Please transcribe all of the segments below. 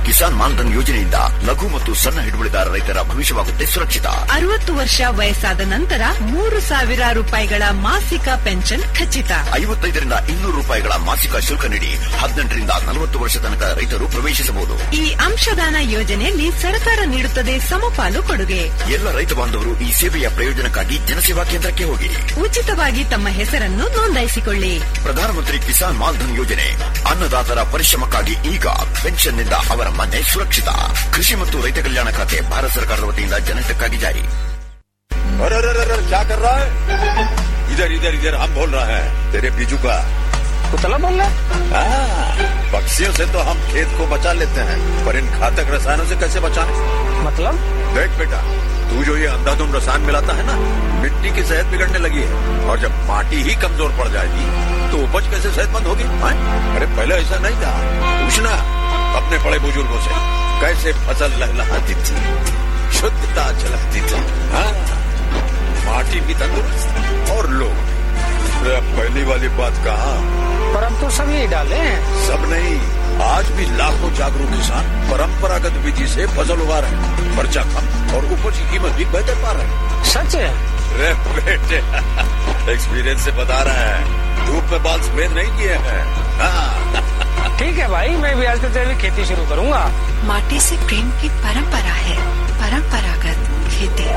ಕಿಸಾನ್ ಮಾನ್ಧನ್ ಯೋಜನೆಯಿಂದ ಲಘು ಮತ್ತು ಸಣ್ಣ ಹಿಡುವಳಿದಾರ ರೈತರ ಭವಿಷ್ಯವಾಗುತ್ತೆ ಸುರಕ್ಷಿತ ಅರವತ್ತು ವರ್ಷ ವಯಸ್ಸಾದ ನಂತರ ಮೂರು ಸಾವಿರ ರೂಪಾಯಿಗಳ ಮಾಸಿಕ ಪೆನ್ಷನ್ ಖಚಿತ ಐವತ್ತೈದರಿಂದ ಇನ್ನೂರು ರೂಪಾಯಿಗಳ ಮಾಸಿಕ ಶುಲ್ಕ ನೀಡಿ ಹದಿನೆಂಟರಿಂದ ನಲವತ್ತು ವರ್ಷ ತನಕ ರೈತರು ಪ್ರವೇಶಿಸಬಹುದು ಈ ಅಂಶದಾನ ಯೋಜನೆಯಲ್ಲಿ ಸರ್ಕಾರ ನೀಡುತ್ತದೆ ಸಮಪಾಲು ಕೊಡುಗೆ ಎಲ್ಲ ರೈತ ಬಾಂಧವರು ಈ ಸೇವೆಯ ಪ್ರಯೋಜನಕ್ಕಾಗಿ ಜನಸೇವಾ ಕೇಂದ್ರಕ್ಕೆ ಹೋಗಿ ಉಚಿತವಾಗಿ ತಮ್ಮ ಹೆಸರನ್ನು ನೋಂದಾಯಿಸಿಕೊಳ್ಳಿ ಪ್ರಧಾನಮಂತ್ರಿ ಕಿಸಾನ್ ಮಾನ್ಧನ್ ಯೋಜನೆ ಅನ್ನದಾತರ ಪರಿಶ್ರಮಕ್ಕಾಗಿ ಈಗ ಪೆನ್ಷನ್ನಿಂದ ಅವರ ಮನೆ ಸುರಕ್ಷಿತ ಕೃಷಿ ಮತ್ತು ರೈತ ಕಲ್ಯಾಣ ಖಾತೆ ಭಾರತ ಸರ್ಕಾರದ ವತಿಯಿಂದ ಜನಹಿತಕ್ಕಾಗಿ ಜಾರಿ अरे अरे अरे अरे, क्या कर रहा है इधर इधर इधर हम बोल रहे हैं तेरे बीजू का कुतला बोल रहा हाँ, पक्षियों से तो हम खेत को बचा लेते हैं पर इन घातक रसायनों से कैसे बचाएं मतलब देख बेटा तू जो ये अंधाधुंध रसायन मिलाता है ना मिट्टी की सेहत बिगड़ने लगी है और जब माटी ही कमजोर पड़ जाएगी तो उपज कैसे सेहतमंद होगी हाँ? अरे पहले ऐसा नहीं था पूछना अपने बड़े बुजुर्गों से कैसे फसल लहलहाती थी शुद्धता झलकती थी हाँ माटी भी तंदुरुस्त और लोग अरे अब पहली वाली बात कहा पर अब तो सब यही डाले हैं सब नहीं आज भी लाखों जागरूक किसान परंपरागत विधि से फसल उगा रहे हैं खर्चा कम और उपज की कीमत भी बेहतर पा रहे हैं सच है अरे बेटे एक्सपीरियंस से बता रहे हैं धूप में बाल सफेद नहीं किए हैं हाँ ठीक है भाई मैं भी आज से जैविक खेती शुरू करूंगा माटी से प्रेम की परंपरा है परंपरागत खेती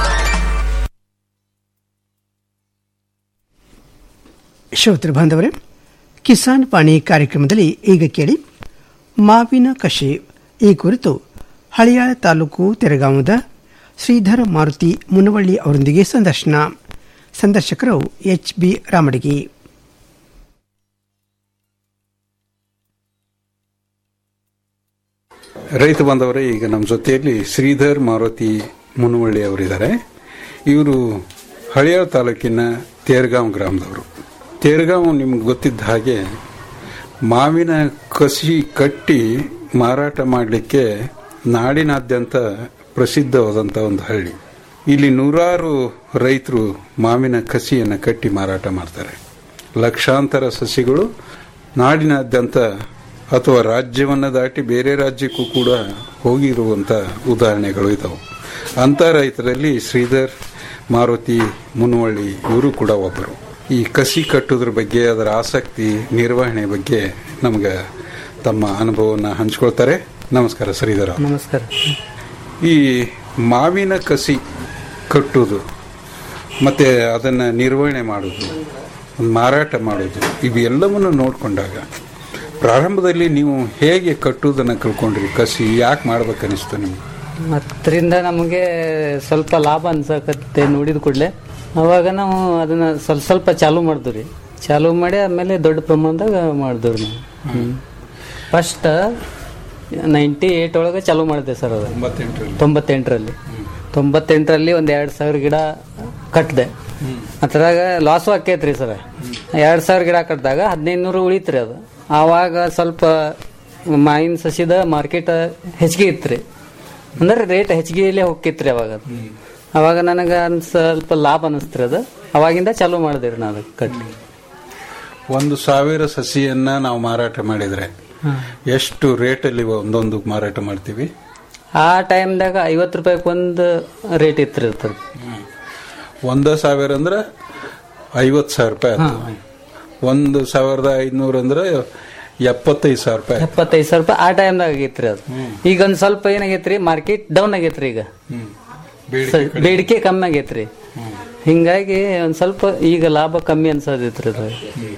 ಶ್ರೋತೃ ಬಾಂಧವರೇ ಕಿಸಾನ್ ಪಾಣಿ ಕಾರ್ಯಕ್ರಮದಲ್ಲಿ ಈಗ ಕೇಳಿ ಮಾವಿನ ಕಷಿ ಈ ಕುರಿತು ಹಳಿಯಾಳ ತಾಲೂಕು ತೆರಗಾಂವದ ಶ್ರೀಧರ ಮಾರುತಿ ಮುನವಳ್ಳಿ ಅವರೊಂದಿಗೆ ಸಂದರ್ಶನ ಸಂದರ್ಶಕರು ಎಚ್ ಬಿ ರಾಮಡಗಿ ರೈತ ಬಾಂಧವರೇ ಈಗ ನಮ್ಮ ಜೊತೆಯಲ್ಲಿ ಶ್ರೀಧರ್ ಮಾರುತಿ ಮುನವಳ್ಳಿ ಅವರಿದ್ದಾರೆ ಇವರು ಹಳಿಯಾಳ ತಾಲೂಕಿನ ತೇರ್ಗಾಂವ್ ಗ್ರಾಮದವರು ತೇರ್ಗಾಂವ್ ನಿಮ್ಗೆ ಗೊತ್ತಿದ್ದ ಹಾಗೆ ಮಾವಿನ ಕಸಿ ಕಟ್ಟಿ ಮಾರಾಟ ಮಾಡಲಿಕ್ಕೆ ನಾಡಿನಾದ್ಯಂತ ಪ್ರಸಿದ್ಧವಾದಂಥ ಒಂದು ಹಳ್ಳಿ ಇಲ್ಲಿ ನೂರಾರು ರೈತರು ಮಾವಿನ ಕಸಿಯನ್ನು ಕಟ್ಟಿ ಮಾರಾಟ ಮಾಡ್ತಾರೆ ಲಕ್ಷಾಂತರ ಸಸಿಗಳು ನಾಡಿನಾದ್ಯಂತ ಅಥವಾ ರಾಜ್ಯವನ್ನು ದಾಟಿ ಬೇರೆ ರಾಜ್ಯಕ್ಕೂ ಕೂಡ ಹೋಗಿರುವಂಥ ಉದಾಹರಣೆಗಳು ಇದಾವೆ ಅಂಥ ರೈತರಲ್ಲಿ ಶ್ರೀಧರ್ ಮಾರುತಿ ಮುನವಳ್ಳಿ ಇವರು ಕೂಡ ಒಬ್ಬರು ಈ ಕಸಿ ಕಟ್ಟೋದ್ರ ಬಗ್ಗೆ ಅದರ ಆಸಕ್ತಿ ನಿರ್ವಹಣೆ ಬಗ್ಗೆ ನಮ್ಗೆ ತಮ್ಮ ಅನುಭವವನ್ನು ಹಂಚ್ಕೊಳ್ತಾರೆ ನಮಸ್ಕಾರ ಶ್ರೀಧರ ನಮಸ್ಕಾರ ಈ ಮಾವಿನ ಕಸಿ ಕಟ್ಟುವುದು ಮತ್ತೆ ಅದನ್ನು ನಿರ್ವಹಣೆ ಮಾಡೋದು ಮಾರಾಟ ಮಾಡೋದು ಇವೆಲ್ಲವನ್ನು ನೋಡಿಕೊಂಡಾಗ ಪ್ರಾರಂಭದಲ್ಲಿ ನೀವು ಹೇಗೆ ಕಟ್ಟುವುದನ್ನು ಕಲ್ಕೊಂಡ್ರಿ ಕಸಿ ಯಾಕೆ ಮಾಡ್ಬೇಕನ್ನಿಸ್ತು ನಿಮ್ಗೆ ಅದರಿಂದ ನಮಗೆ ಸ್ವಲ್ಪ ಲಾಭ ಅನ್ಸಕತ್ತೆ ನೋಡಿದ ಕೂಡಲೇ ಅವಾಗ ನಾವು ಅದನ್ನ ಸ್ವಲ್ಪ ಸ್ವಲ್ಪ ಚಾಲು ಮಾಡಿದ್ವಿ ರೀ ಚಾಲು ಮಾಡಿ ಆಮೇಲೆ ದೊಡ್ಡ ಪ್ರಮಾಣದಾಗ ಮಾಡಿದ್ವಿ ನಾವು ಫಸ್ಟ್ ನೈಂಟಿ ಏಟ್ ಒಳಗೆ ಚಾಲು ಮಾಡಿದೆ ಸರ್ ಅದು ತೊಂಬತ್ತೆಂಟರಲ್ಲಿ ತೊಂಬತ್ತೆಂಟರಲ್ಲಿ ಒಂದು ಎರಡು ಸಾವಿರ ಗಿಡ ಕಟ್ಟಿದೆ ಅದ್ರಾಗ ಲಾಸು ಆಕೈತ್ರಿ ಸರ್ ಎರಡು ಸಾವಿರ ಗಿಡ ಕಟ್ಟಿದಾಗ ಹದಿನೈದು ನೂರು ಉಳಿತ್ರಿ ಅದು ಆವಾಗ ಸ್ವಲ್ಪ ಮಾವಿನ ಸಸಿದ ಮಾರ್ಕೆಟ್ ಹೆಚ್ಚಿಗೆ ಇತ್ತು ಅಂದ್ರೆ ರೇಟ್ ಹೆಚ್ಚಿಗೆಯಲ್ಲೇ ಹೋಗಿತ್ರಿ ಅವಾಗ ಅದು. ಅವಾಗ ನನಗೆ ಒಂದ್ ಸ್ವಲ್ಪ ಲಾಭ ಅನಿಸ್ತ್ರಿ ಅದು ಅವಾಗಿಂದ ಚಾಲೂ ಮಾಡಿದೆ ರೀ ನಾನು ಕಟ್ಟಿ ಒಂದು ಸಾವಿರ ಸಸಿಯನ್ನ ನಾವು ಮಾರಾಟ ಮಾಡಿದ್ರೆ ಎಷ್ಟು ರೇಟಲ್ಲಿ ಒಂದೊಂದು ಮಾರಾಟ ಮಾಡ್ತೀವಿ ಆ ಟೈಮ್ದಾಗ ಐವತ್ತು ರೂಪಾಯಿಗೆ ಒಂದು ರೇಟ್ ಇತ್ತು ರೀ ಅದ್ರದ್ದು. ಒಂದ ಸಾವಿರ ಅಂದ್ರೆ ಐವತ್ತು ಸಾವಿರ ರೂಪಾಯಿ ಆಯ್ತು ಒಂದು ಸಾವಿರದ ಐದ್ನೂರು ಅಂದ್ರೆ ಎಪ್ಪತ್ತೈದು ಸಾವಿರ ರೂಪಾಯಿ ಆಯ್ತು. ಎಪ್ಪತ್ತೈದು ಸಾವಿರ ರೂಪಾಯಿ ಆ ಟೈಮ್ದಾಗ ಆಗೈತ್ರಿ ಅದು ಈಗ ಒಂದ್ ಸ್ವಲ್ಪ ಏನಾಗೈತ್ರಿ ಮಾರ್ಕೆಟ್ ಡೌನ್ ಆಗೈತ್ರಿ ಈಗ ಸ- ಬೇಡಿಕೆ ಕಮ್ಮಿ ಆಗೈತ್ರಿ ಹಿಂಗಾಗಿ ಒಂದ್ ಸ್ವಲ್ಪ ಈಗ ಲಾಭ ಕಮ್ಮಿ ಅನ್ಸೋದೈತ್ರಿ ಅದು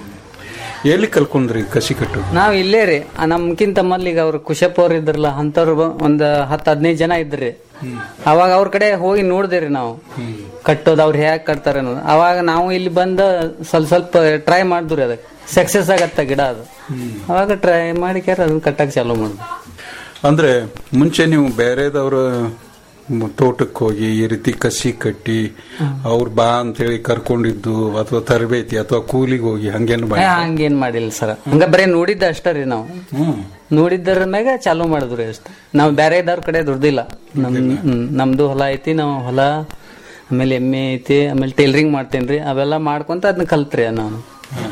ಎಲ್ಲಿ ಕಲ್ಕೊಂಡ್ರಿ ಕಸಿ ಕಟ್ಟು ನಾವ್ ಇಲ್ಲೇ ರೀ ಆ ನಮ್ಕಿಂತ ಮೊದ್ಲಿಗೆ ಅವ್ರು ಕುಶಪ್ ಅವ್ರು ಇದ್ರಲ್ಲ ಅಂತವ್ರು ಬ- ಒಂದ್ ಹತ್ತು ಹದಿನೈದು ಜನ ಇದ್ರಿ ಅವಾಗ ಅವ್ರ ಕಡೆ ಹೋಗಿ ನೋಡ್ದೇರಿ ನಾವು ಕಟ್ಟೋದು ಅವ್ರು ಹೇಗೆ ಕಟ್ತಾರೆ ಅನ್ನೋದು ಅವಾಗ ನಾವು ಇಲ್ಲಿ ಬಂದ ಸ್ವಲ್ಪ ಸ್ವಲ್ಪ ಟ್ರೈ ಮಾಡಿದ್ರಿ ಅದಕ್ಕೆ ಸಕ್ಸಸ್ ಆಗತ್ತ ಗಿಡ ಅದು ಅವಾಗ ಟ್ರೈ ಮಾಡಿ ಅದನ್ನ ಕಟ್ಟಕ್ ಚಾಲೂ ಮಾಡಿದ್ವಿ ಅಂದ್ರೆ ಮುಂಚೆ ನೀವು ಬೇರೆದವ್ರ ಮ್- ತೋಟಕ್ಕೆ ಹೋಗಿ ಈ ರೀತಿ ಕಸಿ ಕಟ್ಟಿ ಅವ್ರು ಬಾ ಅಂತೇಳಿ ಕರ್ಕೊಂಡಿದ್ದು ಅಥವಾ ತರಬೇತಿ ಅಥವಾ ಕೂಲಿಗೆ ಹೋಗಿ ಹಂಗೇನು ಏ, ಮಾಡಿ ಹಂಗೇನ್ ಮಾಡಿಲ್ಲ ಸರ್ ಹಂಗ ಬರೀ ನೋಡಿದ್ದ ಅಷ್ಟ ರೀ ನಾವು ನೋಡಿದ್ದರ ಮ್ಯಾಗ ಚಾಲೂ ಮಾಡಿದ್ರಿ ಅಷ್ಟ ನಾವು ಬೇರೆ ಇದ್ದವ್ರ ಕಡೆ ದುಡ್ದಿಲ್ಲ ನಮ್ ಹ್ಮ್, ನಮ್ದು ಹೊಲ ಐತಿ ನಾವು ಹೊಲ ಆಮೇಲೆ ಎಮ್ಮೆ ಐತಿ ಆಮೇಲೆ ಟೈಲರಿಂಗ್ ಮಾಡ್ತೇನ್ರಿ ಅವೆಲ್ಲ ಮಾಡ್ಕೊಂತ ಅದನ್ನ ಕಲ್ತ್ರಿ ನಾನು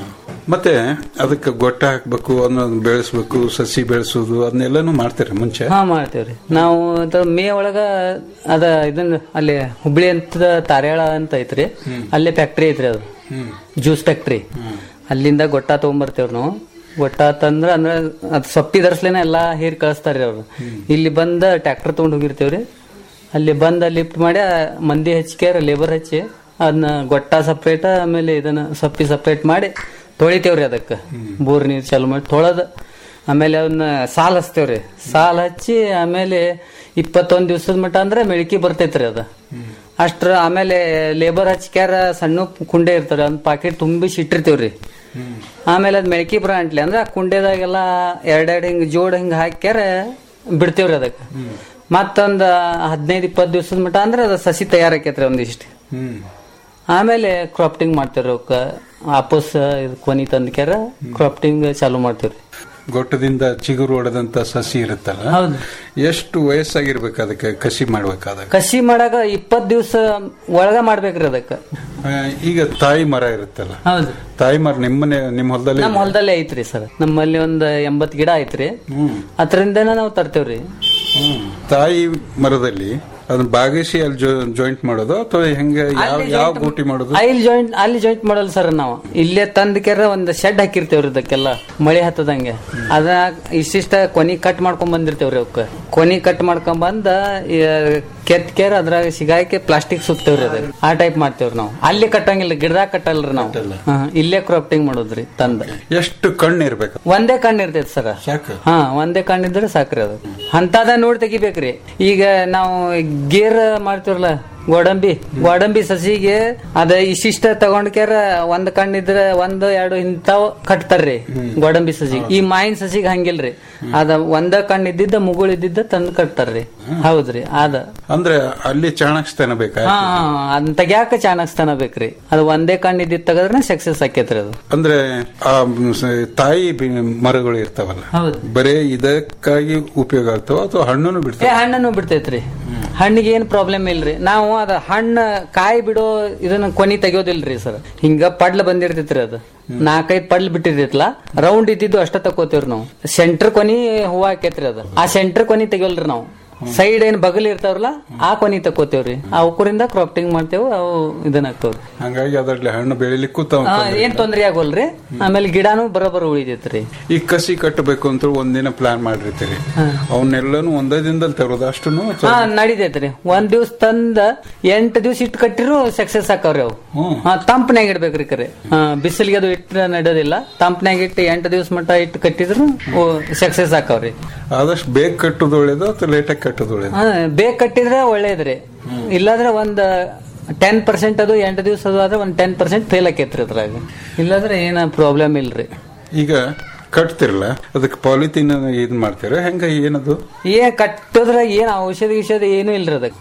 ಮತ್ತೆ ಅದಕ್ಕೆ ಗೊಟ್ಟ ಹಾಕ್ಬೇಕು ಅದನ್ನ ಬೆಳೆಸ್ಬೇಕು ಸಸಿ ಬೆಳೆಸೋದು ಅದನ್ನೆಲ್ಲಾನು ಮಾಡ್ತೀರಿ ಮುಂಚೆ ಹಾ ಮಾಡ್ತೇವ್ರಿ ನಾವು ಅದ ಮೇ ಒಳಗ ಅದ ಇದನ್ನ ಅಲ್ಲಿ ಹುಬ್ಳಿ ಅಂತ ತಾರ್ಯಾಳ ಅಂತ ಐತ್ರಿ ಅಲ್ಲೇ ಫ್ಯಾಕ್ಟ್ರಿ ಐತ್ರಿ ಅದು ಜ್ಯೂಸ್ ಫ್ಯಾಕ್ಟ್ರಿ ಅಲ್ಲಿಂದ ಗೊಟ್ಟ ತಗೊಂಬರ್ತೇವ್ರಿ ನಾವು ಗೊಟ್ಟ ತಂದ್ರ ಅಂದ್ರ ಅದ್ ಸೊಪ್ಪಿ ಧರಿಸ್ಲೇನ ಎಲ್ಲಾ ಹೇರ್ ಕಳಿಸ್ತಾರ್ರಿ ಅವ್ರು ಇಲ್ಲಿ ಬಂದ ಟ್ರ್ಯಾಕ್ಟರ್ ತಗೊಂಡ್ ಹೋಗಿರ್ತೇವ್ರಿ ಅಲ್ಲಿ ಬಂದ ಲಿಫ್ಟ್ ಮಾಡಿ ಆ ಮಂದಿ ಹಚ್ಕ್ಯಾರ ಲೇಬರ್ ಹಚ್ಚಿ ಅದನ್ನ ಗೊಟ್ಟ ಸಪ್ರೇಟ್ ಆಮೇಲೆ ಇದನ್ನ ಸೊಪ್ಪಿ ಸಪ್ರೇಟ್ ಮಾಡಿ ತೊಳಿತೇವ್ರಿ ಅದಕ್ಕ ಬೋರ್ ನೀರ್ ಚಾಲು ಮಾಡಿ ತೊಳೆದ ಆಮೇಲೆ ಅವನ್ನ ಸಾಲ್ ಹಚ್ತೇವ್ರಿ ಸಾಲ್ ಹಚ್ಚಿ ಆಮೇಲೆ ಇಪ್ಪತ್ತೊಂದ್ ದಿವ್ಸದ ಮಟ್ಟ ಅಂದ್ರೆ ಮೆಳಕಿ ಬರ್ತೈತ್ರಿ ಅದ ಅಷ್ಟ್ರ ಆಮೇಲೆ ಲೇಬರ್ ಹಚ್ಕ್ಯಾರ ಸಣ್ಣ ಕುಂಡೆ ಇರ್ತಾರ ಒಂದ್ ಪಾಕೆಟ್ ತುಂಬಿಸಿ ಇಟ್ಟಿರ್ತೇವ್ರಿ ಆಮೇಲೆ ಅದ್ ಮೆಳಕಿ ಬರ ಅಂಟ್ಲಿ ಅಂದ್ರೆ ಆ ಕುಂಡೆದಾಗೆಲ್ಲ ಎರಡೆರಡು ಹಿಂಗ್ ಜೋಡ್ ಹಿಂಗ್ ಹಾಕ್ಯಾರ ಬಿಡ್ತೇವ್ರಿ ಅದಕ್ಕೆ ಮತ್ತೊಂದ್ ಹದಿನೈದು ಇಪ್ಪತ್ತು ದಿವ್ಸದ ಮಟ್ಟ ಅಂದ್ರೆ ಅದ ಸಸಿ ತಯಾರಾಕೈತ್ರಿ ಒಂದಿಷ್ಟು ಹ್ಮ್ ಆಮೇಲೆ ಕ್ರಾಪ್ಟಿಂಗ್ ಮಾಡ್ತೇವ್ರಿ ಅವಕ್ಕ ವಾಪಸ್ ಇದು ಕೊನಿ ತಂದ್ಕ್ಯಾರ ಕ್ರಾಪ್ಟಿಂಗ್ ಚಾಲು ಮಾಡ್ತೇವ್ರಿ ಗೊಟ್ಟದಿಂದ ಚಿಗುರು ಹೊಡೆದಂತ ಸಸಿ ಇರುತ್ತಲ್ಲ ಹೌದು ಎಷ್ಟು ವಯಸ್ಸಾಗಿರ್ಬೇಕು ಅದಕ್ಕೆ ಕಸಿ ಮಾಡ್ಬೇಕಾದಾಗ ಕಸಿ ಮಾಡಾಕ ಇಪ್ಪತ್ ದಿವ್ಸ ಒಳಗ ಮಾಡ್ಬೇಕ್ರಿ ಅದಕ್ಕ ಆ, ಈಗ ತಾಯಿ ಮರ ಇರುತ್ತಲ್ಲ ಹೌದು ತಾಯಿ ಮರ ನಿಮ್ಮನೆ ನಿಮ್ಮ ಹೊಲದಲ್ಲಿ ನಮ್ಮ ಹೊಲದಲ್ಲೇ ಐತ್ರಿ ಸರ್ ನಮ್ಮಲ್ಲಿ ಒಂದ್ ಎಂಬತ್ ಗಿಡ ಐತ್ರಿ ಅದರಿಂದನ ನಾವು ತರ್ತೇವ್ರಿ ಹ್ಮ್. ತಾಯಿ ಮರದಲ್ಲಿ ಅದನ್ನ ಬಾಗಿಸಿ ಅಲ್ಲಿ ಜಾಯಿಂಟ್ ಮಾಡೋದು ಅಥವಾ ಹೆಂಗೆ ಯಾವ ಯಾವ ಗೂಟಿ ಮಾಡೋದು ಅಲ್ಲಿ ಜಾಯಿಂಟ್ ಅಲ್ಲಿ ಜಾಯಿಂಟ್ ಮಾಡಲ್ಲ ಸರ್ ನಾವು ಇಲ್ಲೇ ತಂದ್ ಕೆರ ಒಂದ್ ಶೆಡ್ ಹಾಕಿರ್ತೇವ್ರಿ ಇದಕ್ಕೆಲ್ಲ ಮಳೆ ಹತ್ತದಂಗೆ ಅದ ಇಷ್ಟಿಷ್ಟ ಕೊನಿ ಕಟ್ ಮಾಡ್ಕೊಂಡ್ ಬಂದಿರ್ತೇವ್ರಿ ಅವಕ್ಕ ಕೊನಿ ಕಟ್ ಮಾಡ್ಕೊಂಡ್ ಬಂದ ಕೆತ್ ಕೇರ್ ಅದ್ರಾಗ ಸಿಗಾಕಿ ಪ್ಲಾಸ್ಟಿಕ್ ಸುತ್ತೇವ್ರಿ ಅದ ಆ ಟೈಪ್ ಮಾಡ್ತೇವ್ರಿ ನಾವು ಅಲ್ಲಿ ಕಟ್ಟಂಗಿಲ್ಲ ಗಿಡದಾಗ ಕಟ್ಟಲ್ರಿ ನಾವು ಹಾ, ಇಲ್ಲೇ ಕ್ರಾಫ್ಟಿಂಗ್ ಮಾಡೋದ್ರಿ ತಂದ ಎಷ್ಟು ಕಣ್ಣು ಇರ್ಬೇಕು ಒಂದೇ ಕಣ್ಣು ಇರ್ತೈತಿ ಸರ್ ಸಾಕು ಹಾ ಒಂದೇ ಕಣ್ಣಿದ್ರೆ ಸಾಕ್ರಿ ಅದು ಅಂತದ ನೋಡಿ ತೆಗಿಬೇಕ್ರಿ ಈಗ ನಾವು ಗೇರ್ ಮಾಡ್ತೀವಲ್ಲ ಗೋಡಂಬಿ ಗೋಡಂಬಿ ಸಸಿಗೆ ಅದ ಇಷ್ಟಿಷ್ಟ ತಗೊಂಡ್ಕ್ಯಾರ ಒಂದ್ ಕಣ್ಣಿದ್ರ ಒಂದ್ ಎರಡು ಇಂತಾವ್ ಕಟ್ತಾರ್ರಿ ಗೋಡಂಬಿ ಸಸಿಗೆ ಈ ಮಾಯಿನ ಸಸಿಗೆ ಹಂಗಿಲ್ರಿ ಅದ ಒಂದ ಕಣ್ಣು ಇದ್ದಿದ್ದ ಮುಗುಳ್ ಇದ್ದಿದ್ದ ತಂದ್ ಕಟ್ತಾರ್ರಿ ಹೌದ್ರಿ ಅದ ಅಂದ್ರೆ ಅಲ್ಲಿ ಚಾಣಕ್ಸ್ತನ ಬೇಕಾ ಹಾ ಅದನ್ನ ತೆಗ್ಯಾಕ ಚಾಣಕ್ಸ್ತನ ಬೇಕ್ರಿ ಅದು ಒಂದೇ ಕಣ್ಣು ಇದ್ದಿದ್ ತೆಗದ್ರೆ ಸಕ್ಸಸ್ ಆಕೇತ್ರಿ ಅದು ಅಂದ್ರೆ ಆ ಮ್, ಸ- ತಾಯಿ ಬಿ- ಮರಗಳು ಇರ್ತಾವಲ್ಲ ಹೌದು ಬರೇ ಇದಕ್ಕಾಗಿ ಉಪಯೋಗ ಆಗ್ತಾವ ಅಥವಾ ಹಣ್ಣನ್ನು ಏ ಬಿಡ್ತಾವ ಹಣ್ಣನ್ನು ಬಿಡ್ತೈತ್ರಿ ಹಣ್ಣಿಗೆ ಏನ್ ಪ್ರಾಬ್ಲಮ್ ಇಲ್ರಿ ನಾವು ಅದ ಹಣ್ಣ ಕಾಯಿ ಬಿಡೋ ಇದನ್ನ ಕೊನಿ ತೆಗಿಯೋದಿಲ್ರಿ ಸರ್ ಹಿಂಗ ಪಡ್ಲ ಬಂದಿರ್ತೈತ್ರಿ ಅದು ನಾಲ್ಕೈದ್ ಪಡ್ಲ್ ಬಿಟ್ಟಿರ್ತೈತ್ಲ ರೌಂಡ್ ಇದ್ದಿದ್ದು ಅಷ್ಟ ತಕೋತೇವ್ರಿ ನಾವು ಸೆಂಟರ್ ಕೊನಿ ಹೂವ ಹಾಕೈತ್ರಿ ಅದು ಆ ಸೆಂಟರ್ ಕೊನಿ ತೆಗಿಯೋಲ್ರಿ ನಾವು ಸೈಡ್ ಏನ್ ಬಗಲ್ ಇರ್ತಾವ್ರಲ್ಲ ಆ ಕೊನಿ ತಕೋತೇವ್ರಿ ಆ ಉಕ್ಕರಿಂದ ಕ್ರಾಫ್ಟಿಂಗ್ ಮಾಡ್ತೇವ್ ಅವು ಇದನ್ನ ಹಾಕ್ತೇವ್ರಿ ಹಂಗಾಗಿ ಅದ್ರಲ್ಲಿ ಹಣ್ಣು ಬೆಳಿಲಿಕ್ಕೂ ತಾವು ಆ, ಏನ್ ತೊಂದ್ರೆ ಆಗೋಲ್ರಿ ಆಮೇಲೆ ಗಿಡಾನು ಬರೋಬ್ಬರ ಉಳಿತೈತ್ರಿ ಈ ಕಸಿ ಕಟ್ಟಬೇಕು ಅಂತ ಒಂದಿನ ಪ್ಲಾನ್ ಮಾಡಿರ್ತೀರಿ ಅವನ್ನೆಲ್ಲನು ಒಂದೇ ದಿನದಲ್ಲಿ ತರೋದು ಅಷ್ಟನ್ನು ಹಾ ನಡಿತೈತ್ರಿ ಒಂದ್ ದಿವ್ಸ ತಂದ ಎಂಟ್ ದಿವ್ಸ ಇಟ್ಟು ಕಟ್ಟಿರು ಸಕ್ಸಸ್ ಆಕವ್ರಿ ಅವು ಹಾ ತಂಪನ್ಯಾಗ ಇಡ್ಬೇಕ್ರಿ ಕರೆ ಹಾ ಬಿಸಿಲಿಗೆ ಅದು ಇಟ್ರ ನಡೆಯೋದಿಲ್ಲ ತಂಪನ್ಯಾಗ ಇಟ್ಟು ಎಂಟು ದಿವ್ಸ ಮಟ್ಟ ಇಟ್ಟು ಕಟ್ಟಿದ್ರು ಸಕ್ಸಸ್ ಆಕವ್ರಿ ಆದಷ್ಟು ಬೇಗ ಕಟ್ಟೋದು ಒಳ್ಳೇದು ಅಥವಾ ಲೇಟಾಗಿ ಕಟ್ಟೋದು ಒಳ್ಳೇದು ಹಾ ಬೇಗ ಕಟ್ಟಿದ್ರೆ ಒಳ್ಳೇದ್ರಿ ಇಲ್ಲಾಂದ್ರೆ ಒಂದ್ ಟೆನ್ ಪರ್ಸೆಂಟ್ ಅದು ಎಂಟು ದಿವ್ಸ ಅದು ಆದ್ರೆ ಒಂದ್ ಟೆನ್ ಪರ್ಸೆಂಟ್ ಫೇಲ್ ಆಕೈತ್ರಿ ಅದ್ರಾಗ ಇಲ್ಲಾಂದ್ರೆ ಏನ ಪ್ರಾಬ್ಲಮ್ ಇಲ್ರಿ ಈಗ ಕಟ್ತಿರಲ್ಲ ಅದಕ್ಕೆ ಪಾಲಿಥೀನ್ ಇದ್ ಮಾಡ್ತೀರ ಹೆಂಗ ಏನದು ಏ ಕಟ್ಟೋದ್ರ ಏನ್ ಔಷಧಿ ಗಿಷಧಿ ಏನು ಇಲ್ರಿ ಅದಕ್ಕೆ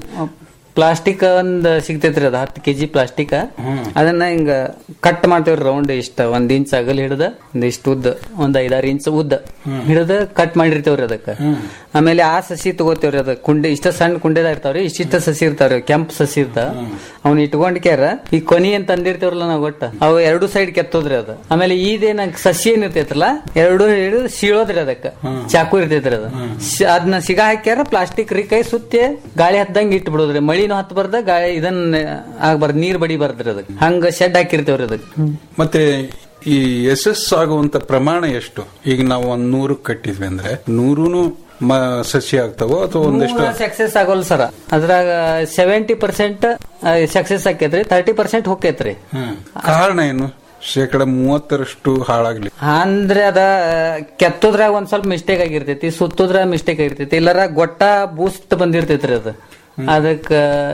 ಪ್ಲಾಸ್ಟಿಕ್ ಒಂದ್ ಸಿಗ್ತೈತ್ರಿ ಅದ ಹತ್ತು ಕೆಜಿ ಪ್ಲಾಸ್ಟಿಕ್ ಅದನ್ನ ಹಿಂಗ ಕಟ್ ಮಾಡ್ತೇವ್ರಿ ರೌಂಡ್ ಇಷ್ಟ ಒಂದ್ ಇಂಚ್ ಅಗಲ್ ಹಿಡ್ದ ಒಂದ್ ಇಷ್ಟ ಉದ್ದ ಒಂದ್ ಐದಾರು ಇಂಚ್ ಉದ್ದ ಹಿಡ್ದ ಕಟ್ ಮಾಡಿರ್ತೇವ್ರಿ ಅದಕ್ಕ ಆಮೇಲೆ ಆ ಸಸಿ ತಗೋತೇವ್ರಿ ಅದ ಕುಂಡೆ ಇಷ್ಟ ಸಣ್ಣ ಕುಂಡೆದ ಇರ್ತಾವ್ರಿ ಇಷ್ಟಿಷ್ಟ ಸಸಿ ಇರ್ತಾವ್ರಿ ಕೆಂಪ್ ಸಸಿ ಇರ್ತಾವ ಅವ್ನ ಇಟ್ಕೊಂಡ್ ಕ್ಯಾರ ಈ ಕೊನಿ ಅಂತ ತಂದಿರ್ತೇವ್ರಲ್ಲ ನಾವ್ ಒಟ್ಟ ಅವು ಎರಡು ಸೈಡ್ ಕೆತ್ತೋದ್ರಿ ಅದ ಆಮೇಲೆ ಇದೇನ ಸಸಿ ಏನ್ ಇರ್ತೈತ್ರಲ್ಲ ಎರಡು ಹಿಡಿದು ಸೀಳೋದ್ರಿ ಅದಕ್ಕ ಚಾಕು ಇರ್ತೈತ್ರಿ ಅದ ಶ- ಅದನ್ನ ಸಿಗ ಹಾಕ್ಯಾರ ಪ್ಲಾಸ್ಟಿಕ್ ರೀ ಕೈ ಸುತ್ತಿ ಗಾಳಿ ಹತ್ತದಂಗ ಇಟ್ಟು ಬಿಡೋದ್ರಿ ಮಳಿನೂ ಹತ್ತ ಬರ್ದ ಗಾಳಿ ಇದನ್ನ ಆಗ್ಬಾರ್ದು ನೀರ್ ಬಡಿ ಬರ್ದ್ರಿ ಅದಕ್ಕೆ ಹಂಗ ಶೆಡ್ ಹಾಕಿರ್ತೇವ್ರಿ ಅದಕ್ಕೆ ಮತ್ತೆ ಈ ಯಶಸ್ ಆಗುವಂತ ಪ್ರಮಾಣ ಎಷ್ಟು ಈಗ ನಾವು ಒಂದ್ ನೂರು ಕಟ್ಟಿದ್ವಿ ಅಂದ್ರೆ ನೂರುನು ಮ- ಸಸಿ ಆಗ್ತಾವೋ ಅಥವಾ ಒಂದಿಷ್ಟು ಸಕ್ಸಸ್ ಆಗೋಲ್ ಸರ ಅದ್ರಾಗ ಸೆವೆಂಟಿ ಪರ್ಸೆಂಟ್ ಸಕ್ಸಸ್ ಆಕೇತ್ರಿ ತರ್ಟಿ ಪರ್ಸೆಂಟ್ ಹೋಗ್ತೈತ್ರಿ ಹ್ಮ್. ಕಾರಣ ಏನು ಶೇಕಡ ಮೂವತ್ತರಷ್ಟು ಹಾಳಾಗ್ಲಿ ಅಂದ್ರೆ ಅದ ಕೆತ್ತೋದ್ರಾಗ ಒಂದ್ ಸ್ವಲ್ಪ ಮಿಸ್ಟೇಕ್ ಆಗಿರ್ತೈತಿ ಸುತ್ತೋದ್ರಾಗ ಮಿಸ್ಟೇಕ್ ಆಗಿರ್ತೈತಿ ಇಲ್ಲರ ಗೊಟ್ಟ ಬೂಸ್ಟ್ ಬಂದಿರ್ತೈತ್ರಿ ಅದ ಅದಕ್ಕ